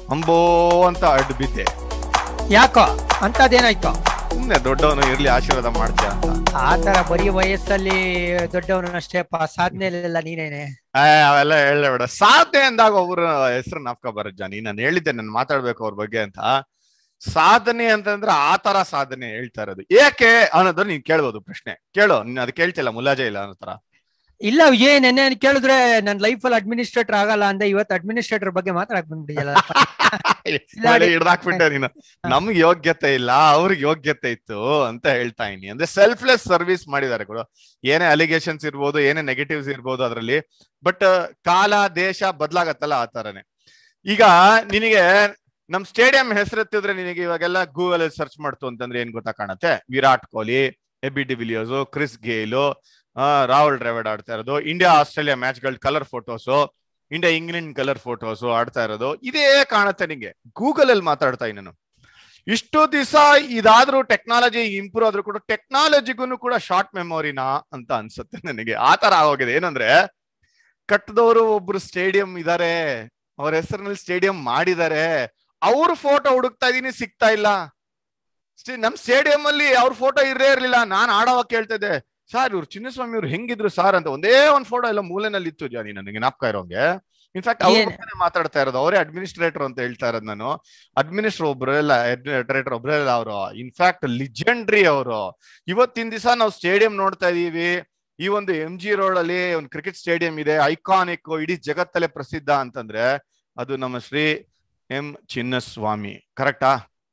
ಅಂಬೋ ಅಂತ ಅಡ್ಡು ಬಿದ್ದೆ ಯಾಕೋ ಅಂತದೇನಾಯ್ತು ಸುಮ್ನೆ ದೊಡ್ಡವನು ಇರ್ಲಿ ಆಶೀರ್ವಾದ ಮಾಡ್ತೀಯ ಅಂತ ಆ ತರ ಬರೀ ವಯಸ್ಸಲ್ಲಿ ದೊಡ್ಡವನು ಅಷ್ಟೇಪ್ಪ ಸಾಧನೆಲೆಲ್ಲ ನೀನೇನೆ ಆ, ಅವೆಲ್ಲ ಹೇಳಬೇಡ ಸಾಧನೆ ಅಂದಾಗ ಒಬ್ರು ಹೆಸರು ನಾಪ್ಕ ಬರಜ್ಜ ನೀನ್ ನಾನು ಹೇಳಿದ್ದೆ ನಾನು ಮಾತಾಡ್ಬೇಕು ಅವ್ರ ಬಗ್ಗೆ ಅಂತ ಸಾಧನೆ ಅಂತಂದ್ರೆ ಆ ತರ ಸಾಧನೆ ಹೇಳ್ತಾ ಇರೋದು ಏಕೆ ಅನ್ನೋದನ್ನ ನೀನ್ ಕೇಳ್ಬೋದು ಪ್ರಶ್ನೆ ಕೇಳು ನೀನ್ ಅದು ಕೇಳ್ತಿಲ್ಲ ಮುಲಾಜೆ ಇಲ್ಲ ಅನ್ನೋ ತರ ಇಲ್ಲ ವಿಜಯ್ ನೆನ್ನೆ ಕೇಳಿದ್ರೆ ನನ್ ಲೈಫಲ್ಲಿ ಅಡ್ಮಿನಿಸ್ಟ್ರೇಟರ್ ಆಗಲ್ಲ ಅಂದೆ ಇವತ್ತು ಅಡ್ಮಿನಿಸ್ಟ್ರೇಟರ್ ಬಗ್ಗೆ ಮಾತಾಡಕ್ ಬಂದ್ಬಿಟ್ಟಿಯಲ್ಲ ಒಳ್ಳೆ ಹಿಡ್ದಾಕ್ಬಿಟ್ಟೆ ನೀನು ನಮ್ಗೆ ಯೋಗ್ಯತೆ ಇಲ್ಲ ಅವ್ರಿಗೆ ಯೋಗ್ಯತೆ ಇತ್ತು ಅಂತ ಹೇಳ್ತಾ ಇದೀನಿ ಅಂದ್ರೆ ಸೆಲ್ಫ್ಲೆಸ್ ಸರ್ವಿಸ್ ಮಾಡಿದ್ದಾರೆ ಕೂಡ ಏನೇ ಅಲಿಗೇಷನ್ಸ್ ಇರ್ಬೋದು ಏನೇ ನೆಗೆಟಿವ್ಸ್ ಇರ್ಬೋದು ಅದರಲ್ಲಿ ಬಟ್ ಕಾಲ ದೇಶ ಬದಲಾಗತ್ತಲ್ಲ ಆ ತರನೇ ಈಗ ನಿನಗೆ ನಮ್ ಸ್ಟೇಡಿಯಂ ಹೆಸರೆತ್ತಿದ್ರೆ ನಿನಗೆ ಇವಾಗೆಲ್ಲ ಗೂಗಲ್ ಅಲ್ಲಿ ಸರ್ಚ್ ಮಾಡ್ತು ಅಂತಂದ್ರೆ ಏನ್ ಗೊತ್ತಾ ಕಾಣತ್ತೆ Virat Kohli AB de Villiers Chris Gayle ಆ, ರಾಹುಲ್ ದ್ರಾವಿಡ್ ಆಡ್ತಾ ಇರೋದು ಇಂಡಿಯಾ ಆಸ್ಟ್ರೇಲಿಯಾ ಮ್ಯಾಚ್ ಗಳ colour photos India England colour photos ಆಡ್ತಾ ಇರೋದು ಇದೇ ಕಾಣುತ್ತೆ ನಿಂಗೆ ಗೂಗಲ್ ಅಲ್ಲಿ ಮಾತಾಡ್ತಾ ಇದ್ದೀನಿ ನಾನು ಇಷ್ಟು ದಿವಸ ಇದಾದ್ರೂ ಟೆಕ್ನಾಲಜಿ ಇಂಪ್ರೂವ್ ಆದ್ರೂ ಕೂಡ ಟೆಕ್ನಾಲಜಿಗೂ ಕೂಡ ಶಾರ್ಟ್ ಮೆಮೊರಿನಾ ಅಂತ ಅನ್ಸುತ್ತೆ ನನಗೆ ಆ ತರ ಆಗೋಗಿದೆ ಏನಂದ್ರೆ ಕಟ್ಟದವರು ಒಬ್ರು ಸ್ಟೇಡಿಯಂ ಇದಾರೆ ಅವ್ರ ಹೆಸರಿನಲ್ಲಿ ಸ್ಟೇಡಿಯಂ ಮಾಡಿದ್ದಾರೆ ಅವ್ರ ಫೋಟೋ ಹುಡುಕ್ತಾ ಇದೀನಿ ಸಿಗ್ತಾ ಇಲ್ಲ ಸ್ಟೇ- ನಮ್ ಸ್ಟೇಡಿಯಂ ಅಲ್ಲಿ ಅವ್ರ ಫೋಟೋ ಇರೇ ಇರ್ಲಿಲ್ಲ ನಾನ್ ಆಡೋವಾಗ ಕೇಳ್ತಾ ಇದ್ದೆ ಸರ್ ಇವ್ರು ಚಿನ್ನಸ್ವಾಮಿ ಅವ್ರು ಹೆಂಗಿದ್ರು ಸಾರ್ ಅಂತ ಒಂದೇ ಒಂದ್ ಫೋಟೋ ಎಲ್ಲ ಮೂಲೆನಲ್ಲಿ ಇತ್ತು ಜಾನಿ ನನಗೆ ನಾಪ್ಕ ಇರೋಂಗೆ ಇನ್ಫ್ಯಾಕ್ಟ್ ಅವ್ರ ಏನ್? ಬಗ್ಗೆನೇ ಮಾತಾಡ್ತಾ ಇರೋದು ಅವರೇ ಅಡ್ಮಿನಿಸ್ಟ್ರೇಟರ್ ಅಂತ ಹೇಳ್ತಾ ಇರೋದು ನಾನು ಅಡ್ಮಿನಿಸ್ಟ್ರೇಟರ್ ಒಬ್ರು ಎಲ್ಲ ಅಡ್ಮಿನಿಸ್ಟ್ರೇಟರ್ ಒಬ್ರು ಎಲ್ಲ ಅವರು ಇನ್ಫ್ಯಾಕ್ಟ್ ಲಿಜೆಂಡ್ರಿ ಅವರು ಇವತ್ತಿನ ದಿವಸ ನಾವು ಸ್ಟೇಡಿಯಂ ನೋಡ್ತಾ ಇದೀವಿ ಈ ಒಂದು ಎಂ ಜಿ ರೋಡ್ ಅಲ್ಲಿ ಒಂದು ಕ್ರಿಕೆಟ್ ಸ್ಟೇಡಿಯಂ ಇದೆ ಐಕಾನಿಕ್ ಇಡೀ ಜಗತ್ತಲ್ಲೇ ಪ್ರಸಿದ್ಧ ಅಂತಂದ್ರೆ ಅದು ನಮ್ಮ ಶ್ರೀ ಎಂ ಚಿನ್ನಸ್ವಾಮಿ ಕರೆಕ್ಟಾ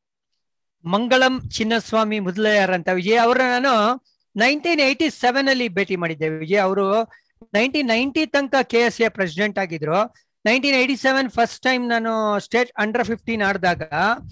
ಮಂಗಳಂ ಚಿನ್ನಸ್ವಾಮಿ ಮುದ್ಲಯ್ಯರ್ ಅಂತ ವಿಜಯ್ ಅವ್ರ ನಾನು ನೈನ್ಟೀನ್ ಏಯ್ಟಿ ಸೆವೆನ್ ಅಲ್ಲಿ ಭೇಟಿ ಮಾಡಿದ್ದೆ ವಿಜಯ್ ಅವರು ನೈನ್ಟೀನ್ ನೈನ್ಟಿ ತನಕ ಕೆ ಎಸ್ ಎ ಪ್ರೆಸಿಡೆಂಟ್ ಆಗಿದ್ರು nineteen eighty seven first time ನಾನು ಸ್ಟೇಟ್ ಅಂಡರ್ ಫಿಫ್ಟೀನ್ ಆಡಿದಾಗ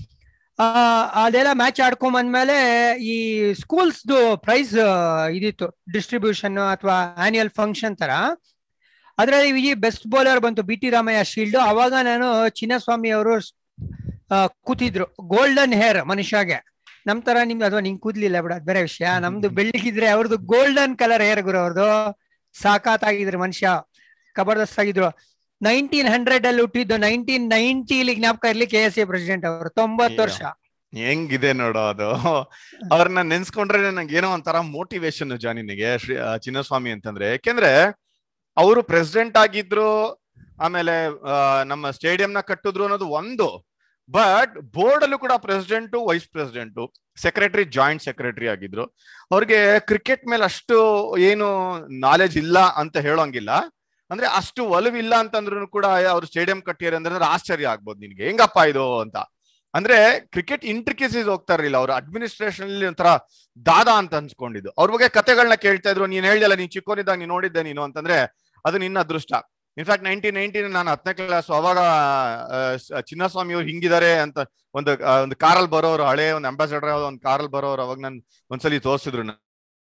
ಅದೆಲ್ಲ ಮ್ಯಾಚ್ ಆಡ್ಕೊಂಡ್ ಬಂದ್ಮೇಲೆ ಈ ಸ್ಕೂಲ್ಸ್ದು ಪ್ರೈಸ್ ಇದಿತ್ತು ಡಿಸ್ಟ್ರಿಬ್ಯೂಷನ್ ಅಥವಾ ಆನ್ಯುವಲ್ ಫಂಕ್ಷನ್ ತರ ಅದರಲ್ಲಿ ವಿಜಯ್ ಬೆಸ್ಟ್ ಬೌಲರ್ ಬಂತು ಬಿ ಟಿ ರಾಮಯ್ಯ ಶೀಲ್ಡ್ ಅವಾಗ ನಾನು ಚಿನ್ನಸ್ವಾಮಿ ಅವರು ಕೂತಿದ್ರು ಗೋಲ್ಡನ್ ಹೇರ್ ಮನುಷ್ಯಗೆ ನಮ್ ತರ ನಿಮ್ದು ಅಥವಾ ನಿಂಗ್ ಕೂದ್ಲಿಲ್ಲ ಬಿಡ ಅದ್ ಬೇರೆ ವಿಷಯ ನಮ್ದು ಬೆಳ್ಳಿಗಿದ್ರೆ ಅವ್ರದ್ದು ಗೋಲ್ಡನ್ ಕಲರ್ ಹೇರ್ ಗುರು ಅವ್ರದ್ದು ಸಾಕಾತಾಗಿದ್ರು ಮನುಷ್ಯ ಕಬರ್ದಸ್ತ್ ಆಗಿದ್ರು ನೈನ್ಟೀನ್ ಹಂಡ್ರೆಡ್ ಅಲ್ಲಿ ಹುಟ್ಟಿದ್ದು ನೈನ್ಟೀನ್ ನೈನ್ಟಿಲಿ ಜ್ಞಾಪಕ ಇರ್ಲಿ ಕೆ ಎಸ್ ಎ ಪ್ರೆಸಿಡೆಂಟ್ ಅವರು ತೊಂಬತ್ತು ವರ್ಷ ಹೆಂಗಿದೆ ನೋಡೋ ಅದು ಅವ್ರನ್ನ ನೆನ್ಸ್ಕೊಂಡ್ರೆ ನಂಗೆ ಏನೋ ಒಂಥರ ಮೋಟಿವೇಶನ್ ಜಾನಿನಿಗೆ ಶ್ರೀ ಆ, ಚಿನ್ನಸ್ವಾಮಿ ಅಂತಂದ್ರೆ ಯಾಕೆಂದ್ರೆ ಅವರು ಪ್ರೆಸಿಡೆಂಟ್ ಆಗಿದ್ರು ಆಮೇಲೆ ಆ, ನಮ್ಮ ಸ್ಟೇಡಿಯಂ ನ ಕಟ್ಟಿದ್ರು ಅನ್ನೋದು ಒಂದು ಬಟ್ ಬೋರ್ಡ್ ಅಲ್ಲೂ ಕೂಡ president vice president secretary joint secretary ಆಗಿದ್ರು ಅವ್ರಿಗೆ ಕ್ರಿಕೆಟ್ ಮೇಲೆ ಅಷ್ಟು ಏನು ನಾಲೆಜ್ ಇಲ್ಲ ಅಂತ ಹೇಳೋಂಗಿಲ್ಲ ಅಂದ್ರೆ ಅಷ್ಟು ಒಲವಿಲ್ಲ ಅಂತಂದ್ರು ಕೂಡ ಅವ್ರು ಸ್ಟೇಡಿಯಂ ಕಟ್ಟಿದ್ದಾರೆ ಅಂದ್ರೆ ಆಶ್ಚರ್ಯ ಆಗ್ಬೋದು ನಿನ್ಗೆ ಹೆಂಗಪ್ಪ ಇದು ಅಂತ ಅಂದ್ರೆ ಕ್ರಿಕೆಟ್ ಇಂಟ್ರಿಕೇಸೀಸ್ ಹೋಗ್ತಾ ಇರಲಿಲ್ಲ ಅವ್ರ ಅಡ್ಮಿನಿಸ್ಟ್ರೇಷನ್ ಅಲ್ಲಿ ಒಂಥರ ದಾದಾ ಅಂತ ಅನ್ಸ್ಕೊಂಡಿದ್ದು ಅವ್ರ ಬಗ್ಗೆ ಕತೆಗಳನ್ನ ಕೇಳ್ತಾ ಇದ್ರು ನೀನ್ ಹೇಳ್ದಲ್ಲ ನೀನ್ ಚಿಕ್ಕೋನಿದ್ದಾಗ ನೀನ್ ನೋಡಿದ್ದೆ ನೀನು ಅಂತಂದ್ರೆ ಅದು ನಿನ್ನ ಅದೃಷ್ಟ ಇನ್ಫ್ಯಾಕ್ಟ್ ನೈನ್ಟೀನ್ ನೈನ್ಟೀನ್ ನಾನು ಹತ್ತನೇ ಕ್ಲಾಸ್ ಅವಾಗ ಆ, ಸ- ಚಿನ್ನಸ್ವಾಮಿ ಅವ್ರು ಹಿಂಗಿದ್ದಾರೆ ಅಂತ ಒಂದು ಆ, ಒಂದು ಕಾರಲ್ಲಿ ಬರೋರು ಹಳೆ ಒಂದು ಅಂಬಾಸಡರ್ ಒಂದು ಕಾರಲ್ಲಿ ಬರೋರು ಅವಾಗ ನನ್ ಒಂದ್ಸಲಿ ತೋರಿಸಿದ್ರು ನ-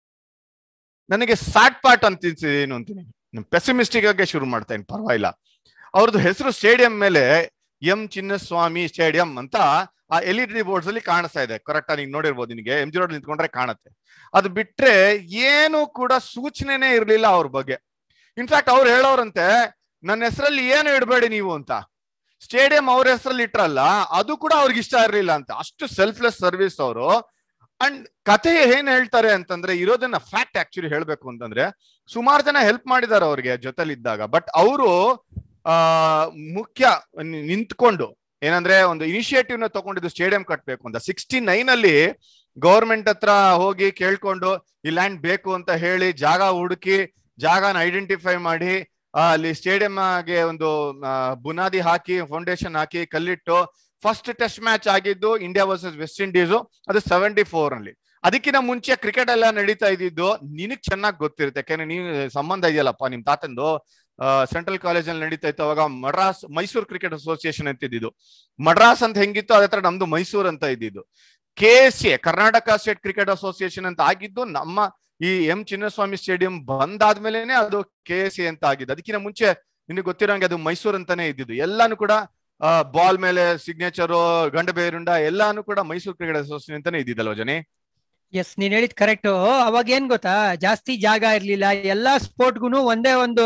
ನನಗೆ ಸ್ಯಾಟ್ ಪಾರ್ಟ್ ಅಂತ ಏನು ಅಂತೀನಿ ಪೆಸಿಮಿಸ್ಟಿಕ್ ಆಗಿ ಶುರು ಮಾಡ್ತಾ ಇದ್ದೀನಿ ಪರವಾಗಿಲ್ಲ ಅವ್ರದ್ದು ಹೆಸರು ಸ್ಟೇಡಿಯಂ ಮೇಲೆ ಎಂ ಚಿನ್ನಸ್ವಾಮಿ ಸ್ಟೇಡಿಯಂ ಅಂತ ಆ ಎಲ್ ಇ ಡಿ ಬೋರ್ಡ್ಸ್ ಅಲ್ಲಿ ಕಾಣಿಸ್ತಾ ಇದೆ ಕರೆಕ್ಟ್ ಆಗಿ ನೋಡಿರ್ಬೋದು ನಿನಗೆ ಎಂ ಜಿ ರೋಡ್ ನಿಂತ್ಕೊಂಡ್ರೆ ಕಾಣುತ್ತೆ ಅದು ಬಿಟ್ರೆ ಏನು ಕೂಡ ಸೂಚನೆನೇ ಇರ್ಲಿಲ್ಲ ಅವ್ರ ಬಗ್ಗೆ ಇನ್ಫ್ಯಾಕ್ಟ್ ಅವ್ರು ಹೇಳೋರಂತೆ ನನ್ನ ಹೆಸರಲ್ಲಿ ಏನು ಇಡಬೇಡಿ ನೀವು ಅಂತ ಸ್ಟೇಡಿಯಂ ಅವ್ರ ಹೆಸರಲ್ಲಿ ಇಟ್ರಲ್ಲ ಅದು ಕೂಡ ಅವ್ರಿಗೆ ಇಷ್ಟ ಇರ್ಲಿಲ್ಲ ಅಂತ ಅಷ್ಟು ಸೆಲ್ಫ್ಲೆಸ್ ಸರ್ವಿಸ್ ಅವರು ಅಂಡ್ ಕಥೆ ಏನ್ ಹೇಳ್ತಾರೆ ಅಂತಂದ್ರೆ ಇರೋದನ್ನ ಫ್ಯಾಕ್ಟ್ ಆಕ್ಚುಲಿ ಹೇಳ್ಬೇಕು ಅಂತಂದ್ರೆ ಸುಮಾರು ಜನ ಹೆಲ್ಪ್ ಮಾಡಿದ್ದಾರೆ ಅವ್ರಿಗೆ ಜೊತೆಲಿದ್ದಾಗ ಬಟ್ ಅವರು ಆ ಮುಖ್ಯ ನಿ- ನಿಂತ್ಕೊಂಡು ಏನಂದ್ರೆ ಒಂದು ಇನಿಷಿಯೇಟಿವ್ ನ ತಗೊಂಡಿದ್ದು ಸ್ಟೇಡಿಯಂ ಕಟ್ಬೇಕು ಅಂತ ಸಿಕ್ಸ್ಟಿ ನೈನ್ ಅಲ್ಲಿ ಗೌರ್ಮೆಂಟ್ ಹತ್ರ ಹೋಗಿ ಕೇಳ್ಕೊಂಡು ಈ ಲ್ಯಾಂಡ್ ಬೇಕು ಅಂತ ಹೇಳಿ ಜಾಗ ಹುಡುಕಿ ಜಾಗನ ಐಡೆಂಟಿಫೈ ಮಾಡಿ ಆ, ಅಲ್ಲಿ ಸ್ಟೇಡಿಯಂ ಗೆ ಒಂದು ಆ, ಬುನಾದಿ ಹಾಕಿ ಫೌಂಡೇಶನ್ ಹಾಕಿ ಕಲ್ಲಿಟ್ಟು ಫಸ್ಟ್ ಟೆಸ್ಟ್ ಮ್ಯಾಚ್ ಆಗಿದ್ದು ಇಂಡಿಯಾ ವರ್ಸಸ್ ವೆಸ್ಟ್ ಇಂಡೀಸ್ ಅದು ಸೆವೆಂಟಿ ಫೋರ್ ಅಲ್ಲಿ ಅದಕ್ಕಿಂತ ಮುಂಚೆ ಕ್ರಿಕೆಟ್ ಎಲ್ಲ ನಡೀತಾ ಇದ್ದಿದ್ದು ನಿನಗ್ ಚೆನ್ನಾಗಿ ಗೊತ್ತಿರುತ್ತೆ ಯಾಕಂದ್ರೆ ನೀವು ಸಂಬಂಧ ಇದೆಯಲ್ಲಪ್ಪ ನಿಮ್ ತಾತಂದು ಸೆಂಟ್ರಲ್ ಕಾಲೇಜ್ ಅಲ್ಲಿ ನಡೀತಾ ಇತ್ತು ಅವಾಗ ಮಡ್ರಾಸ್ ಮೈಸೂರು ಕ್ರಿಕೆಟ್ ಅಸೋಸಿಯೇಷನ್ ಅಂತ ಇದ್ದಿದ್ದು ಮಡ್ರಾಸ್ ಅಂತ ಹೆಂಗಿತ್ತು ಅದೇ ತರ ನಮ್ದು ಮೈಸೂರು ಅಂತ ಇದ್ದಿದ್ದು K S A Karnataka state cricket association ಅಂತ ಆಗಿದ್ದು ನಮ್ಮ ಈ ಎಂ ಚಿನ್ನಸ್ವಾಮಿ ಸ್ಟೇಡಿಯಂ ಬಂದಾದ್ಮೇಲೆನೆ ಅದು ಕೆ ಎಸ್ ಎ ಅಂತ ಆಗಿದ್ದು ಅದಕ್ಕಿಂತ ಮುಂಚೆ ನಿನಗೆ ಗೊತ್ತಿರೋಂಗೆ ಅದು ಮೈಸೂರು ಅಂತಾನೆ ಇದ್ದಿದ್ದು ಎಲ್ಲಾನು ಕೂಡ ಬಾಲ್ ಮೇಲೆ ಸಿಗ್ನೇಚರು ಗಂಡ ಬೇರುಂಡ ಎಲ್ಲಾನು ಕೂಡ ಮೈಸೂರು ಕ್ರಿಕೆಟ್ ಅಸೋಸಿಯೇಷನ್ ಅಂತಾನೆ ಇದ್ದಿದ್ದಲ್ವ ಜನಿ ಎಸ್ ನೀನ್ ಹೇಳಿದ್ ಕರೆಕ್ಟ್ ಅವಾಗ ಏನ್ ಗೊತ್ತಾ ಜಾಸ್ತಿ ಜಾಗ ಇರ್ಲಿಲ್ಲ ಎಲ್ಲಾ ಸ್ಪೋರ್ಟ್ಗುನು ಒಂದೇ ಒಂದು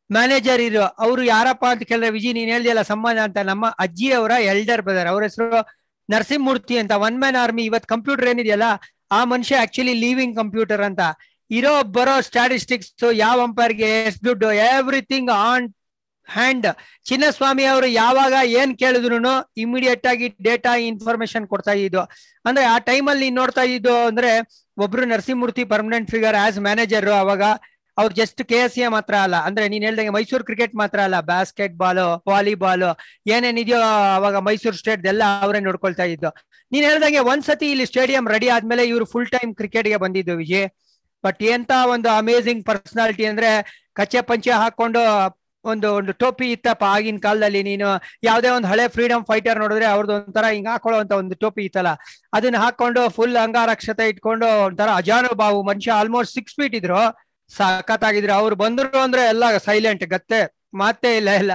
ಮ್ಯಾನೇಜರ್ ಇರೋ ಅವ್ರು ಯಾರಪ್ಪ ಅಂತ ಕೇಳಿದ್ರೆ ವಿಜಿ ನೀನ್ ಹೇಳ್ದಿಯಲ್ಲ ಸಂಬಂಧ ಅಂತ ನಮ್ಮ ಅಜ್ಜಿ ಅವರ ಎಲ್ಡರ್ ಬ್ರದರ್ ಅವ್ರ ಹೆಸರು ನರಸಿಂಹಮೂರ್ತಿ ಅಂತ ಒನ್ ಮ್ಯಾನ್ ಆರ್ಮಿ ಇವತ್ ಕಂಪ್ಯೂಟರ್ ಏನಿದೆಯಲ್ಲ ಆ ಮನುಷ್ಯ ಆಕ್ಚುಲಿ ಲೀವಿಂಗ್ ಕಂಪ್ಯೂಟರ್ ಅಂತ ಇರೋ ಬರೋ ಸ್ಟಾಟಿಸ್ಟಿಕ್ಸ್ ಯಾವ ಅಂಪೈರ್ಗೆ ಎಷ್ಟು ದುಡ್ಡು ಎವ್ರಿಥಿಂಗ್ ಆನ್ ಹ್ಯಾಂಡ್ ಚಿನ್ನಸ್ವಾಮಿ ಅವರು ಯಾವಾಗ ಏನ್ ಕೇಳಿದ್ರು ಇಮಿಡಿಯೇಟ್ ಆಗಿ ಡೇಟಾ ಇನ್ಫಾರ್ಮೇಶನ್ ಕೊಡ್ತಾ ಇದ್ದು ಅಂದ್ರೆ ಆ ಟೈಮಲ್ಲಿ ನೀನ್ ನೋಡ್ತಾ ಇದ್ದು ಅಂದ್ರೆ ಒಬ್ರು Narasimhamurthy permanent figure as manager ಅವಾಗ ಅವ್ರು ಜಸ್ಟ್ ಕೆ ಎಸ್ ಎ ಮಾತ್ರ ಅಲ್ಲ ಅಂದ್ರೆ ನೀನ್ ಹೇಳ್ದಂಗೆ ಮೈಸೂರು ಕ್ರಿಕೆಟ್ ಮಾತ್ರ ಅಲ್ಲ ಬಾಸ್ಕೆಟ್ ಬಾಲ್ ವಾಲಿಬಾಲ್ ಏನೇನಿದೆಯೋ ಅವಾಗ ಮೈಸೂರು ಸ್ಟೇಟ್ ಎಲ್ಲ ಅವರೇ ನೋಡ್ಕೊಳ್ತಾ ಇದ್ದು ನೀನ್ ಹೇಳ್ದಂಗೆ ಒಂದ್ಸತಿ ಇಲ್ಲಿ ಸ್ಟೇಡಿಯಂ ರೆಡಿ ಆದ್ಮೇಲೆ ಇವ್ರು ಫುಲ್ ಟೈಮ್ ಕ್ರಿಕೆಟ್ಗೆ ಬಂದಿದ್ದು ವಿಜಯ್ ಬಟ್ ಎಂತ ಒಂದು ಅಮೇಸಿಂಗ್ ಪರ್ಸನಾಲಿಟಿ ಅಂದ್ರೆ ಕಚ್ಚೆ ಪಂಚೆ ಹಾಕೊಂಡು ಒಂದು ಒಂದು ಟೋಪಿ ಇತ್ತಪ್ಪ ಆಗಿನ ಕಾಲದಲ್ಲಿ ನೀನು ಯಾವ್ದೇ ಒಂದು ಹಳೆ ಫ್ರೀಡಮ್ ಫೈಟರ್ ನೋಡಿದ್ರೆ ಅವ್ರದ್ದು ಒಂಥರ ಹಿಂಗ್ ಹಾಕೊಳ್ಳೋ ಒಂದು ಟೋಪಿ ಇತ್ತಲ್ಲ ಅದನ್ನ ಹಾಕೊಂಡು ಫುಲ್ ಅಂಗಾರಕ್ಷತೆ ಇಟ್ಕೊಂಡು ಒಂಥರ ಅಜಾನುಬಾವು ಮನುಷ್ಯ ಆಲ್ಮೋಸ್ಟ್ ಸಿಕ್ಸ್ ಫೀಟ್ ಇದ್ರು ಸಖತ್ತಾಗಿದ್ರು ಅವ್ರು ಬಂದ್ರು ಅಂದ್ರೆ ಎಲ್ಲ ಸೈಲೆಂಟ್ ಗತ್ತೆ ಮಾತೇ ಇಲ್ಲ ಎಲ್ಲ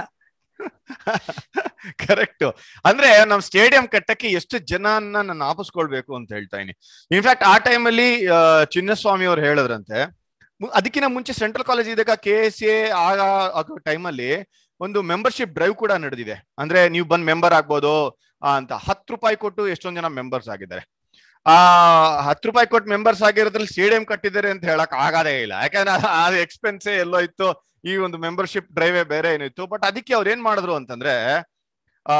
ಕರೆಕ್ಟ್ ಅಂದ್ರೆ ನಮ್ ಸ್ಟೇಡಿಯಂ ಕಟ್ಟಕ್ಕೆ ಎಷ್ಟು ಜನನ್ನ ನಾನು ಆಪಿಸ್ಕೊಳ್ಬೇಕು ಅಂತ ಹೇಳ್ತಾ ಇದೀನಿ ಇನ್ಫ್ಯಾಕ್ಟ್ ಆ ಟೈಮಲ್ಲಿ ಚಿನ್ನಸ್ವಾಮಿ ಅವ್ರು ಹೇಳಿದ್ರಂತೆ ಮು- ಅದಕ್ಕಿಂತ ಮುಂಚೆ ಸೆಂಟ್ರಲ್ ಕಾಲೇಜ್ ಇದ್ದಾಗ ಕೆ ಎಸ್ ಎ ಆಗ ಟೈಮಲ್ಲಿ ಒಂದು ಮೆಂಬರ್ಶಿಪ್ ಡ್ರೈವ್ ಕೂಡ ನಡೆದಿದೆ ಅಂದ್ರೆ ನೀವು ಬಂದ್ ಮೆಂಬರ್ ಆಗ್ಬೋದು ಆ, ಅಂತ ಹತ್ತು ರೂಪಾಯಿ ಕೊಟ್ಟು ಎಷ್ಟೊಂದ್ ಜನ ಮೆಂಬರ್ಸ್ ಆಗಿದ್ದಾರೆ ಆ ಹತ್ತು ರೂಪಾಯಿ ಕೊಟ್ಟು ಮೆಂಬರ್ಸ್ ಆಗಿರೋದ್ರಲ್ಲಿ ಸ್ಟೇಡಿಯಂ ಕಟ್ಟಿದ್ದಾರೆ ಅಂತ ಹೇಳಕ್ ಆಗದೇ ಇಲ್ಲ ಯಾಕಂದ್ರೆ ಆ ಎಕ್ಸ್ಪೆನ್ಸೇ ಎಲ್ಲೋ ಇತ್ತು ಈ ಒಂದು ಮೆಂಬರ್ಶಿಪ್ ಡ್ರೈವೇ ಬೇರೆ ಏನಿತ್ತು ಬಟ್ ಅದಕ್ಕೆ ಅವ್ರು ಏನ್ ಮಾಡಿದ್ರು ಅಂತಂದ್ರೆ ಆ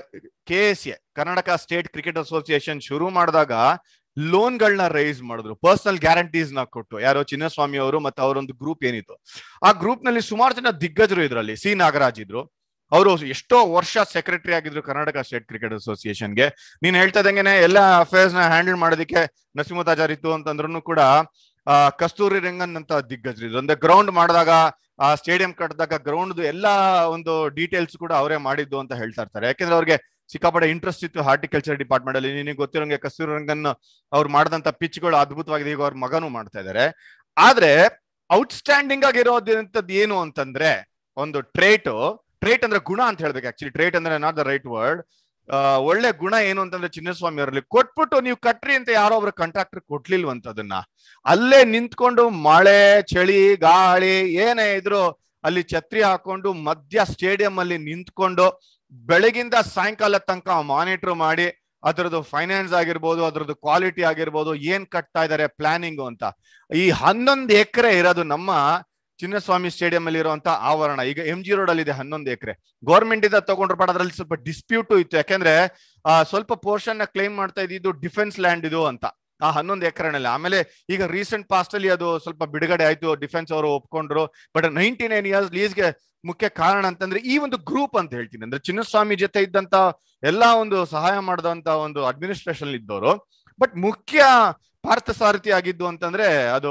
K S A Karnataka state cricket association ಶುರು ಮಾಡಿದಾಗ ಲೋನ್ಗಳನ್ನ ರೈಸ್ ಮಾಡಿದ್ರು ಪರ್ಸನಲ್ ಗ್ಯಾರಂಟೀಸ್ ನ ಕೊಟ್ಟು ಯಾರೋ ಚಿನ್ನಸ್ವಾಮಿ ಅವರು ಮತ್ತೆ ಅವರೊಂದು ಗ್ರೂಪ್ ಏನಿತ್ತು ಆ ಗ್ರೂಪ್ ನಲ್ಲಿ ಸುಮಾರು ಜನ ದಿಗ್ಗಜರು ಇದ್ರಲ್ಲಿ ಸಿ ನಾಗರಾಜ್ ಇದ್ರು ಅವರು ಎಷ್ಟೋ ವರ್ಷ ಸೆಕ್ರೆಟರಿ ಆಗಿದ್ರು ಕರ್ನಾಟಕ ಸ್ಟೇಟ್ ಕ್ರಿಕೆಟ್ ಅಸೋಸಿಯೇಷನ್ಗೆ ನೀನ್ ಹೇಳ್ತಾ ಇದ್ದಂಗೆನೆ ಎಲ್ಲ ಅಫೇರ್ಸ್ ನ ಹ್ಯಾಂಡಲ್ ಮಾಡೋದಕ್ಕೆ ನರಸಿಂಹತಾಚಾರ್ ಇತ್ತು ಅಂತಂದ್ರೂ ಕೂಡ ಆ ಕಸ್ತೂರಿ ರಂಗನ್ ಅಂತ ದಿಗ್ಗಜರು ಇದ್ರು ಅಂದ್ರೆ ಗ್ರೌಂಡ್ ಮಾಡಿದಾಗ ಆ ಸ್ಟೇಡಿಯಂ ಕಟ್ಟಿದಾಗ ಗ್ರೌಂಡ್ ಎಲ್ಲ ಒಂದು ಡೀಟೇಲ್ಸ್ ಕೂಡ ಅವರೇ ಮಾಡಿದ್ದು ಅಂತ ಹೇಳ್ತಾ ಇರ್ತಾರೆ ಯಾಕಂದ್ರೆ ಅವ್ರಿಗೆ ಸಿಕ್ಕಾಪಟ್ಟೆ ಇಂಟ್ರೆಸ್ಟ್ ಇತ್ತು ಹಾರ್ಟಿಕಲ್ಚರ್ ಡಿಪಾರ್ಟ್ಮೆಂಟ್ ಅಲ್ಲಿ ನಿನಗೆ ಗೊತ್ತಿರೋಂಗೆ ಕಸ್ತೂರಿ ರಂಗನ್ ಅವ್ರು ಮಾಡಿದಂತ ಪಿಚ್ಗಳು ಅದ್ಭುತವಾಗಿದೆ ಈಗ ಅವ್ರ ಮಗನು ಮಾಡ್ತಾ ಇದ್ದಾರೆ ಆದ್ರೆ ಔಟ್ಸ್ಟ್ಯಾಂಡಿಂಗ್ ಆಗಿರೋದಂತದ್ದು ಏನು ಅಂತಂದ್ರೆ ಒಂದು ಟ್ರೇಟ್ ಟ್ರೇಟ್ ಅಂದ್ರೆ ಗುಣ ಅಂತ ಹೇಳ್ಬೇಕು ಆಕ್ಚುಲಿ ಟ್ರೇಟ್ ಅಂದ್ರೆ ನಾಟ್ ದ ರೈಟ್ ವರ್ಡ್ ಒಳ್ಳೆ ಗುಣ ಏನು ಅಂತಂದ್ರೆ ಚಿನ್ನಸ್ವಾಮಿ ಅವರಲ್ಲಿ ಕೊಟ್ಬಿಟ್ಟು ನೀವು ಕಟ್ರಿ ಅಂತ ಯಾರೋ ಒಬ್ರು ಕಾಂಟ್ರಾಕ್ಟರ್ ಕೊಟ್ಲಿಲ್ವಂತ ಅದನ್ನ ಅಲ್ಲೇ ನಿಂತ್ಕೊಂಡು ಮಳೆ ಚಳಿ ಗಾಳಿ ಏನೇ ಇದ್ರು ಅಲ್ಲಿ ಛತ್ರಿ ಹಾಕೊಂಡು ಮಧ್ಯ ಸ್ಟೇಡಿಯಂ ಅಲ್ಲಿ ನಿಂತ್ಕೊಂಡು ಬೆಳಗಿಂದ ಸಾಯಂಕಾಲ ತನಕ ಮಾನಿಟರ್ ಮಾಡಿ ಅದರದ್ದು ಫೈನಾನ್ಸ್ ಆಗಿರ್ಬೋದು ಅದರದ್ದು ಕ್ವಾಲಿಟಿ ಆಗಿರ್ಬೋದು ಏನ್ ಕಟ್ತಾ ಇದಾರೆ ಪ್ಲಾನಿಂಗ್ ಅಂತ ಈ ಹನ್ನೊಂದು ಎಕರೆ ಇರೋದು ನಮ್ಮ ಚಿನ್ನಸ್ವಾಮಿ ಸ್ಟೇಡಿಯಂ ಅಲ್ಲಿ ಇರುವಂತ ಆವರಣ ಈಗ ಎಂ ಜಿ ರೋಡ್ ಅಲ್ಲಿ ಇದೆ ಹನ್ನೊಂದು ಎಕರೆ ಗೌರ್ಮೆಂಟ್ ಇಂದ ತಗೊಂಡ್ರು ಬಟ್ ಅದ್ರಲ್ಲಿ ಸ್ವಲ್ಪ ಡಿಸ್ಪ್ಯೂಟು ಇತ್ತು ಯಾಕಂದ್ರೆ ಆ ಸ್ವಲ್ಪ ಪೋರ್ಷನ್ ನ ಕ್ಲೈಮ್ ಮಾಡ್ತಾ ಇದ್ದಿದ್ದು ಡಿಫೆನ್ಸ್ ಲ್ಯಾಂಡ್ ಇದು ಅಂತ ಆ ಹನ್ನೊಂದು ಎಕರೆನಲ್ಲಿ ಆಮೇಲೆ ಈಗ ರೀಸೆಂಟ್ ಪಾಸ್ಟ್ ಅಲ್ಲಿ ಅದು ಸ್ವಲ್ಪ ಬಿಡುಗಡೆ ಆಯ್ತು ಡಿಫೆನ್ಸ್ ಅವರು ಒಪ್ಕೊಂಡ್ರು ಬಟ್ ನೈನ್ಟಿ ನೈನ್ ಇಯರ್ಸ್ ಲೀಸ್ಗೆ ಮುಖ್ಯ ಕಾರಣ ಅಂತಂದ್ರೆ ಈ ಒಂದು ಗ್ರೂಪ್ ಅಂತ ಹೇಳ್ತೀನಿ ಅಂದ್ರೆ ಚಿನ್ನಸ್ವಾಮಿ ಜೊತೆ ಇದ್ದಂತ ಎಲ್ಲಾ ಒಂದು ಸಹಾಯ ಮಾಡಿದಂತ ಒಂದು ಅಡ್ಮಿನಿಸ್ಟ್ರೇಷನ್ ಇದ್ದವರು ಬಟ್ ಮುಖ್ಯ ಪಾರ್ಥ ಸಾರಥಿ ಆಗಿದ್ದು ಅಂತಂದ್ರೆ ಅದು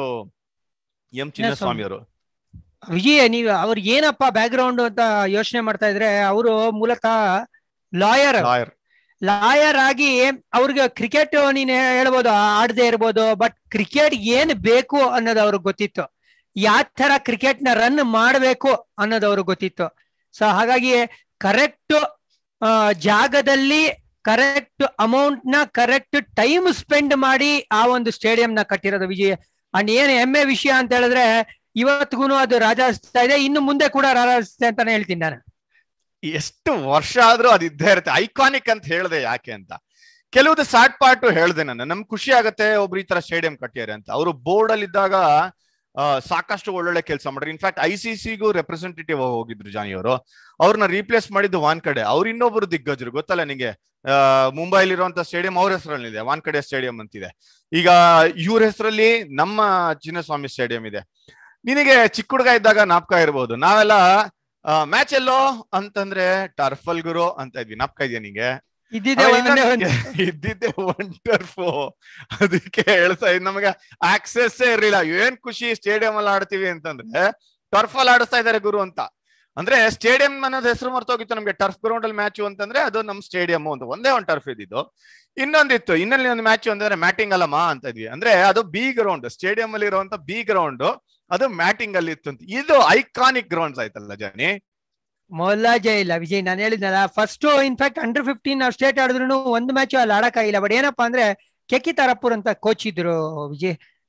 ಎಂ ಚಿನ್ನಸ್ವಾಮಿ ಅವರು ವಿಜಯ ನೀವು ಅವ್ರಿಗೆ ಏನಪ್ಪ ಬ್ಯಾಕ್ ಗ್ರೌಂಡ್ ಅಂತ ಯೋಚನೆ ಮಾಡ್ತಾ ಇದ್ರೆ ಅವರು ಮೂಲತಃ ಲಾಯರ್ ಲಾಯರ್ ಲಾಯರ್ ಆಗಿ ಅವ್ರಿಗೆ ಕ್ರಿಕೆಟ್ ನೀನ್ ಹೇಳ್ಬೋದು ಆಡದೆ ಇರ್ಬೋದು ಬಟ್ ಕ್ರಿಕೆಟ್ ಏನ್ ಬೇಕು ಅನ್ನೋದು ಅವ್ರಿಗೆ ಗೊತ್ತಿತ್ತು ಯಾವ ತರ ಕ್ರಿಕೆಟ್ ನ ರನ್ ಮಾಡಬೇಕು ಅನ್ನೋದು ಅವ್ರಿಗೆ ಗೊತ್ತಿತ್ತು ಸೊ ಹಾಗಾಗಿ ಕರೆಕ್ಟ್ ಜಾಗದಲ್ಲಿ ಕರೆಕ್ಟ್ ಅಮೌಂಟ್ ನ ಕರೆಕ್ಟ್ ಟೈಮ್ ಸ್ಪೆಂಡ್ ಮಾಡಿ ಆ ಒಂದು ಸ್ಟೇಡಿಯಂ ನ ಕಟ್ಟಿರೋದು ವಿಜಯ್ ಅಂಡ್ ಏನ್ ಹೆಮ್ಮೆ ವಿಷಯ ಅಂತ ಹೇಳಿದ್ರೆ ಇವತ್ತಿಗೂ ಅದು ರಾಜಾಸ್ತಾ ಇದೆ ಇನ್ನು ಮುಂದೆ ಕೂಡ ರಾಜಾಸ್ತೆ ಅಂತಾನೆ ಹೇಳ್ತೀನಿ ನಾನು ಎಷ್ಟು ವರ್ಷ ಆದ್ರೂ ಅದು ಇದ್ದೇ ಇರುತ್ತೆ ಐಕಾನಿಕ್ ಅಂತ ಹೇಳ್ದೆ ಯಾಕೆ ಅಂತ ಕೆಲವುದು ಸ್ಯಾಡ್ ಪಾರ್ಟ್ ಹೇಳ್ದೆ ನಾನು ನಮ್ಗೆ ಖುಷಿ ಆಗತ್ತೆ ಒಬ್ರು ಈ ತರ ಸ್ಟೇಡಿಯಂ ಕಟ್ಟಿದ್ದಾರೆ ಅಂತ ಅವರು ಬೋರ್ಡ್ ಅಲ್ಲಿ ಇದ್ದಾಗ ಆ, ಸಾಕಷ್ಟು ಒಳ್ಳೊಳ್ಳೆ ಕೆಲಸ ಮಾಡ್ರಿ ಇನ್ಫ್ಯಾಕ್ಟ್ ಐ ಸಿ ಸಿಗೂ ರೆಪ್ರೆಸೆಂಟೇಟಿವ್ ಹೋಗಿದ್ರು ಜಾನಿ ಅವರು ಅವ್ರನ್ನ ರೀಪ್ಲೇಸ್ ಮಾಡಿದ್ದು ವಾನ್ಕಡೆ ಅವ್ರು ಇನ್ನೊಬ್ರು ದಿಗ್ಗಜರು ಗೊತ್ತಲ್ಲ ನಿಂಗೆ ಆ, ಮುಂಬೈಲಿರುವಂತ ಸ್ಟೇಡಿಯಂ ಅವ್ರ ಹೆಸರಲ್ಲಿದೆ ವಾನ್ಕಡೆ ಸ್ಟೇಡಿಯಂ ಅಂತಿದೆ ಈಗ ಇವ್ರ ಹೆಸರಲ್ಲಿ ನಮ್ಮ ಚಿನ್ನಸ್ವಾಮಿ ಸ್ಟೇಡಿಯಂ ಇದೆ ನಿನಗೆ ಚಿಕ್ಕ ಹುಡುಗ ಇದ್ದಾಗ ನಾಪಕ ಇರ್ಬೋದು ನಾವೆಲ್ಲ ಮ್ಯಾಚ್ ಎಲ್ಲೋ ಅಂತಂದ್ರೆ ಟರ್ಫಲ್ ಗುರು ಅಂತ ಇದ್ವಿ ನಾಪಕ ಇದೆಯಾ ನಿಂಗೆ ಇದ್ದಿದ್ದೆ ಆಮೇಲೆ ಒಂದೇ ಇನ್ನೊಂದು ಒಂದು ಇದ್ದಿದ್ದೆ ಒನ್ ಟರ್ಫು ಅದಕ್ಕೆ ಹೇಳ್ತಾ ಇದ್ ನಮಗೆ ಆಕ್ಸೆಸ್ ಇರ್ಲಿಲ್ಲ ಏನ್ ಖುಷಿ ಸ್ಟೇಡಿಯಂ ಅಲ್ಲಿ ಆಡ್ತೀವಿ ಅಂತಂದ್ರೆ ಟರ್ಫ್ ಅಲ್ಲಿ ಆಡಿಸ್ತಾ ಇದಾರೆ ಗುರು ಅಂತ ಅಂದ್ರೆ ಸ್ಟೇಡಿಯಂ ಅನ್ನೋದು ಹೆಸರು ಮರ್ತೋಗಿತ್ತು ನಮ್ಗೆ ಟರ್ಫ್ ಗ್ರೌಂಡ್ ಅಲ್ಲಿ ಮ್ಯಾಚ್ ಅಂತಂದ್ರೆ ಅದು ನಮ್ ಸ್ಟೇಡಿಯಂ ಅಂತ ಒಂದೇ ಒಂದು ಟರ್ಫ್ ಇದ್ದಿದ್ದು ಇನ್ನೊಂದಿತ್ತು ಇನ್ನಲ್ಲಿ ಒಂದು ಮ್ಯಾಚ್ ಅಂತಂದ್ರೆ ಮ್ಯಾಟಿಂಗ್ ಅಲ್ಲಮ್ಮ ಅಂತ ಇದ್ವಿ ಅಂದ್ರೆ ಅದು ಬಿ ಗ್ರೌಂಡ್ ಸ್ಟೇಡಿಯಂ ಅಲ್ಲಿ ಇರುವಂತ ಬಿ ಗ್ರೌಂಡ್ ಅದು ಮ್ಯಾಟಿಂಗ್ ಅಲ್ಲಿ ಇತ್ತು ಅಂತ ಇದು ಐಕಾನಿಕ್ ಗ್ರೌಂಡ್ಸ್ ಆಯ್ತಲ್ಲ ಜಾನಿ ಮೊಲಾಜೆ ಇಲ್ಲ ವಿಜಯ್ ನಾನು ಹೇಳಿದ್ನಲ್ಲ ಫಸ್ಟ್ ಇನ್ಫ್ಯಾಕ್ಟ್ ಅಂಡರ್ ಫಿಫ್ಟೀನ್ ನಾವು ಸ್ಟೇಟ್ ಆಡಿದ್ರು ಒಂದು ಮ್ಯಾಚ್ ಅಲ್ಲಿ ಆಡಕ್ಕಾಗಿಲ್ಲ ಬಟ್ ಏನಪ್ಪಾ ಅಂದ್ರೆ ಕೆಕ್ಕಿ ತಾರಪುರ್ ಅಂತ ಕೋಚ್ ಇದ್ರು ವಿಜಯ್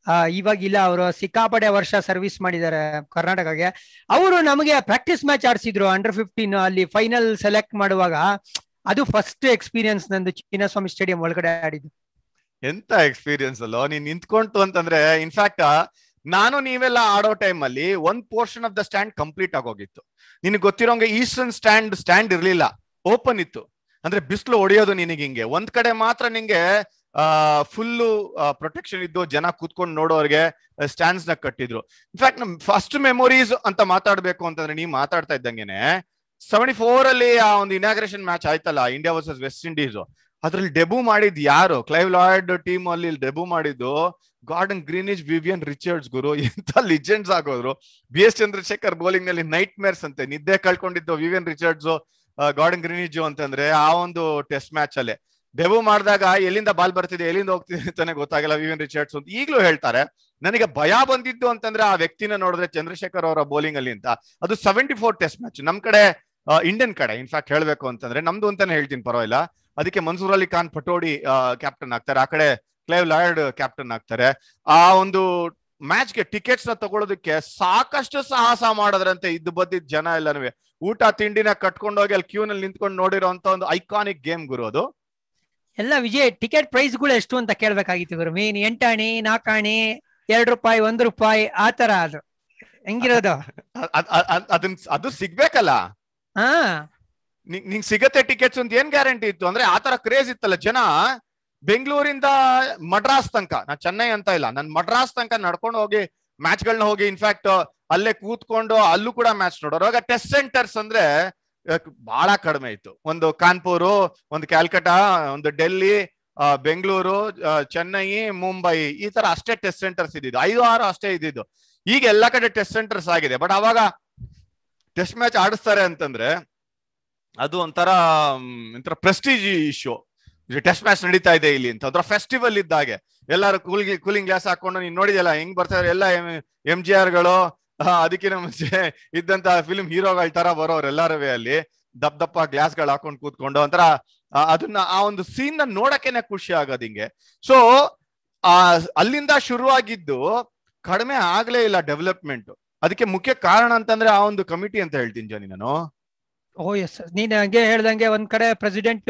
ಆ, ಇವಾಗಿಲ್ಲ ಅವರು ಸಿಕ್ಕಾಪಡೆ ವರ್ಷ ಸರ್ವಿಸ್ ಮಾಡಿದ್ದಾರೆ ಕರ್ನಾಟಕಗೆ ಅವರು ನಮಗೆ ಪ್ರಾಕ್ಟೀಸ್ ಮ್ಯಾಚ್ ಆಡಿಸಿದ್ರು ಅಂಡರ್ ಫಿಫ್ಟೀನ್ ಅಲ್ಲಿ ಫೈನಲ್ ಸೆಲೆಕ್ಟ್ ಮಾಡುವಾಗ ಅದು ಫಸ್ಟ್ ಎಕ್ಸ್ಪೀರಿಯನ್ಸ್ ನಂದು ಚಿನ್ನಸ್ವಾಮಿ ಸ್ಟೇಡಿಯಂ ಒಳಗಡೆ ಆಡಿದ್ದು ಎಂತ ಎಕ್ಸ್ಪೀರಿಯನ್ಸ್ ಅಲ್ಲೋ ನೀನ್ ನಿಂತ್ಕೊಂತು ಅಂತಂದ್ರೆ ಇನ್ಫ್ಯಾಕ್ಟ್ ನಾನು ನೀವೆಲ್ಲ ಆಡೋ ಟೈಮ್ ಅಲ್ಲಿ ಒಂದ್ portion of the stand complete ಆಗೋಗಿತ್ತು ನಿನಗೆ ಗೊತ್ತಿರೋಂಗೆ ಈಸ್ಟರ್ನ್ ಸ್ಟ್ಯಾಂಡ್ ಸ್ಟ್ಯಾಂಡ್ ಇರ್ಲಿಲ್ಲ ಓಪನ್ ಇತ್ತು ಅಂದ್ರೆ ಬಿಸಿಲು ಹೊಡೆಯೋದು ನಿನಗೆ ಹಿಂಗೆ ಒಂದ್ ಕಡೆ ಮಾತ್ರ ನಿಂಗೆ ಆ ಫುಲ್ಲು ಪ್ರೊಟೆಕ್ಷನ್ ಇದ್ದು ಜನ ಕೂತ್ಕೊಂಡು ನೋಡೋರ್ಗೆ ಸ್ಟ್ಯಾಂಡ್ಸ್ ನ ಕಟ್ಟಿದ್ರು ಇನ್ಫ್ಯಾಕ್ಟ್ ನಮ್ ಫಸ್ಟ್ ಮೆಮೊರೀಸ್ ಅಂತ ಮಾತಾಡ್ಬೇಕು ಅಂತಂದ್ರೆ ನೀವ್ ಮಾತಾಡ್ತಾ ಇದ್ದಂಗೆನೆ ಸೆವೆಂಟಿ ಫೋರ್ ಅಲ್ಲಿ ಆ ಒಂದು ಇನಾಗ್ರೇಷನ್ ಮ್ಯಾಚ್ ಆಯ್ತಲ್ಲ ಇಂಡಿಯಾ ವರ್ಸಸ್ ವೆಸ್ಟ್ ಇಂಡೀಸ್ ಅದ್ರಲ್ಲಿ ಡೆಬ್ಯೂ ಮಾಡಿದ್ ಯಾರು ಕ್ಲೈವ್ ಲಾಯ್ಡ್ ಟೀಮ್ ಅಲ್ಲಿ ಡೆಬ್ಯೂ ಮಾಡಿದ್ದು ಗಾರ್ಡನ್ ಗ್ರೀನಿಜ್ ವಿವಿಯನ್ ರಿಚರ್ಡ್ಸ್ ಗುರು ಎಂತ ಲಿಜೆಂಡ್ಸ್ ಆಗೋದ್ರು ಬಿ ಎಸ್ ಚಂದ್ರಶೇಖರ್ ಬೌಲಿಂಗ್ ನಲ್ಲಿ ನೈಟ್ ಮೇರ್ಸ್ ಅಂತೆ ನಿದ್ದೆ ಕಳ್ಕೊಂಡಿದ್ದು ವಿವಿಯನ್ ರಿಚರ್ಡ್ಸ್ ಗಾರ್ಡನ್ ಗ್ರೀನಿಜ್ ಅಂತಂದ್ರೆ ಆ ಒಂದು ಟೆಸ್ಟ್ ಮ್ಯಾಚ್ ಅಲ್ಲೇ ಡೆಬ್ಯೂ ಮಾಡಿದಾಗ ಎಲ್ಲಿಂದ ಬಾಲ್ ಬರ್ತಿದೆ ಎಲ್ಲಿಂದ ಹೋಗ್ತಿದೆ ಅಂತಾನೆ ಗೊತ್ತಾಗಲ್ಲ ವಿವಿಯನ್ ರಿಚರ್ಡ್ಸ್ ಅಂತ ಈಗಲೂ ಹೇಳ್ತಾರೆ ನನಗೆ ಭಯ ಬಂದಿದ್ದು ಅಂತಂದ್ರೆ ಆ ವ್ಯಕ್ತಿನ ನೋಡಿದ್ರೆ ಚಂದ್ರಶೇಖರ್ ಅವರ ಬೌಲಿಂಗ್ ಅಲ್ಲಿ ಅಂತ ಅದು ಸೆವೆಂಟಿ ಫೋರ್ ಟೆಸ್ಟ್ ಮ್ಯಾಚ್ ನಮ್ ಕಡೆ ಇಂಡಿಯನ್ ಕಡೆ ಇನ್ಫ್ಯಾಕ್ಟ್ ಹೇಳ್ಬೇಕು ಅಂತಂದ್ರೆ ನಮ್ದು ಅಂತಾನೆ ಹೇಳ್ತೀನಿ ಪರವಾಗಿಲ್ಲ ಅದಕ್ಕೆ ಮನ್ಸೂರ್ ಅಲಿ ಖಾನ್ ಪಟೋಡಿ ಕ್ಯಾಪ್ಟನ್ ಆಗ್ತಾರೆ ಆ ಕಡೆ ಕ್ಲೈವ್ ಲಾಯ್ಡ್ ಕ್ಯಾಪ್ಟನ್ ಆಗ್ತಾರೆ ಆ ಒಂದು ಮ್ಯಾಚ್ಗೆ ಟಿಕೆಟ್ಸ್ ನ ತಗೊಳ್ಳೋದಕ್ಕೆ ಸಾಕಷ್ಟು ಸಾಹಸ ಮಾಡೋದ್ರಂತೆ ಇದ್ದು ಬದ್ದಿದ್ ಜನ ಎಲ್ಲನೂ ಊಟ ತಿಂಡಿನ ಕಟ್ಕೊಂಡೋಗಿ ಅಲ್ಲಿ ಕ್ಯೂ ನಲ್ಲಿ ನಿಂತ್ಕೊಂಡು ನೋಡಿರೋ ಅಂತ ಒಂದು ಐಕಾನಿಕ್ ಗೇಮ್ ಗುರು ಅದು ಎಲ್ಲ ವಿಜಯ್ ಟಿಕೆಟ್ ಪ್ರೈಸ್ಗಳು ಎಷ್ಟು ಅಂತ ಕೇಳ್ಬೇಕಾಗಿತ್ತು ಗುರು ಮೀನ್ ಎಂಟಾಣಿ ನಾಲ್ಕಾಣಿ ಎರಡ್ ರೂಪಾಯಿ ಒಂದ್ ರೂಪಾಯಿ ಆ ತರ ಅದು ಹೆಂಗಿರೋದು ಅದ್- ಅದ್- ಅದ್- ಅದನ್ ಅದು ಸಿಗ್ಬೇಕಲ್ಲ ಹಾ ನಿಂಗ್ ನಿಂಗ್ ಸಿಗತ್ತೆ ಟಿಕೆಟ್ಸ್ ಅಂತ ಏನ್ ಗ್ಯಾರಂಟಿ ಇತ್ತು ಅಂದ್ರೆ ಆತರ ಕ್ರೇಜ್ ಇತ್ತಲ್ಲ ಜನ ಬೆಂಗಳೂರಿಂದ ಮಡ್ರಾಸ್ ತನಕ ನಾನ್ ಚೆನ್ನೈ ಅಂತ ಇಲ್ಲ ನಾನ್ ಮಡ್ರಾಸ್ ತನಕ ನಡ್ಕೊಂಡು ಹೋಗಿ ಮ್ಯಾಚ್ ಗಳನ್ನ ಹೋಗಿ ಇನ್ಫ್ಯಾಕ್ಟ್ ಅಲ್ಲೇ ಕೂತ್ಕೊಂಡು ಅಲ್ಲೂ ಕೂಡ ಮ್ಯಾಚ್ ನೋಡೋರು ಆಗ ಟೆಸ್ಟ್ ಸೆಂಟರ್ಸ್ ಅಂದ್ರೆ ಅಹ್, ಬಹಳ ಕಡಿಮೆ ಇತ್ತು ಒಂದು ಕಾನ್ಪುರ್ ಒಂದು ಕ್ಯಾಲ್ಕಟಾ ಒಂದು ಡೆಲ್ಲಿ ಆ, ಬೆಂಗಳೂರು ಆ, ಚೆನ್ನೈ ಮುಂಬೈ ಈ ತರ ಅಷ್ಟೇ ಟೆಸ್ಟ್ ಸೆಂಟರ್ಸ್ ಇದ್ದಿದ್ದು ಐದು ಆರು ಅಷ್ಟೇ ಇದ್ದಿದ್ದು ಈಗ ಎಲ್ಲಾ ಕಡೆ ಟೆಸ್ಟ್ ಸೆಂಟರ್ಸ್ ಆಗಿದೆ ಬಟ್ ಅವಾಗ ಟೆಸ್ಟ್ ಮ್ಯಾಚ್ ಆಡಿಸ್ತಾರೆ ಅಂತಂದ್ರೆ ಅದು ಒಂಥರ ಮ್, ಒಂಥರ ಪ್ರೆಸ್ಟೀಜ್ ಇಶ್ಯೂ ಟೆಸ್ಟ್ ಮ್ಯಾಚ್ ನಡೀತಾ ಇದೆ ಇಲ್ಲಿ ಅಂತ ಒಂಥರ ಫೆಸ್ಟಿವಲ್ ಇದ್ದಾಗೆ ಎಲ್ಲಾರು ಕೂಲಿಂಗ್ ಕೂಲಿಂಗ್ ಗ್ಲಾಸ್ ಹಾಕೊಂಡು ನೀನ್ ನೋಡಿದಲ್ಲ ಹೆಂಗ್ ಬರ್ತಾರೆ ಎಲ್ಲ ಎಂ ಜಿ ಆರ್ ಗಳು ಆ, ಅದಕ್ಕಿಂತ ಮುಂಚೆ ಇದ್ದಂತ ಫಿಲ್ಮ್ ಹೀರೋಗಳ ತರ ಬರೋರು ಎಲ್ಲಾರು ಅಲ್ಲಿ ದಪ್ಪ ದಪ್ಪ ಗ್ಲಾಸ್ ಗಳು ಹಾಕೊಂಡು ಕೂತ್ಕೊಂಡು ಒಂಥರ ಆ, ಅದನ್ನ ಆ ಒಂದು ಸೀನ್ ನ ನೋಡಕ್ಕೆನೆ ಖುಷಿ ಆಗೋದು ಹಿಂಗೆ ಸೊ ಆ ಅಲ್ಲಿಂದ ಶುರುವಾಗಿದ್ದು ಕಡಿಮೆ ಆಗ್ಲೇ ಇಲ್ಲ ಡೆವಲಪ್ಮೆಂಟ್ ಅದಕ್ಕೆ ಮುಖ್ಯ ಕಾರಣ ಅಂತಂದ್ರೆ ಆ ಒಂದು ಕಮಿಟಿ ಅಂತ ಹೇಳ್ತೀನಿ ಜಾನಿ ನಾನು ಓ ಎಸ್ ನೀನ್ ಹಂಗೆ ಹೇಳ್ದಂಗೆ ಒಂದ್ ಕಡೆ ಪ್ರೆಸಿಡೆಂಟ್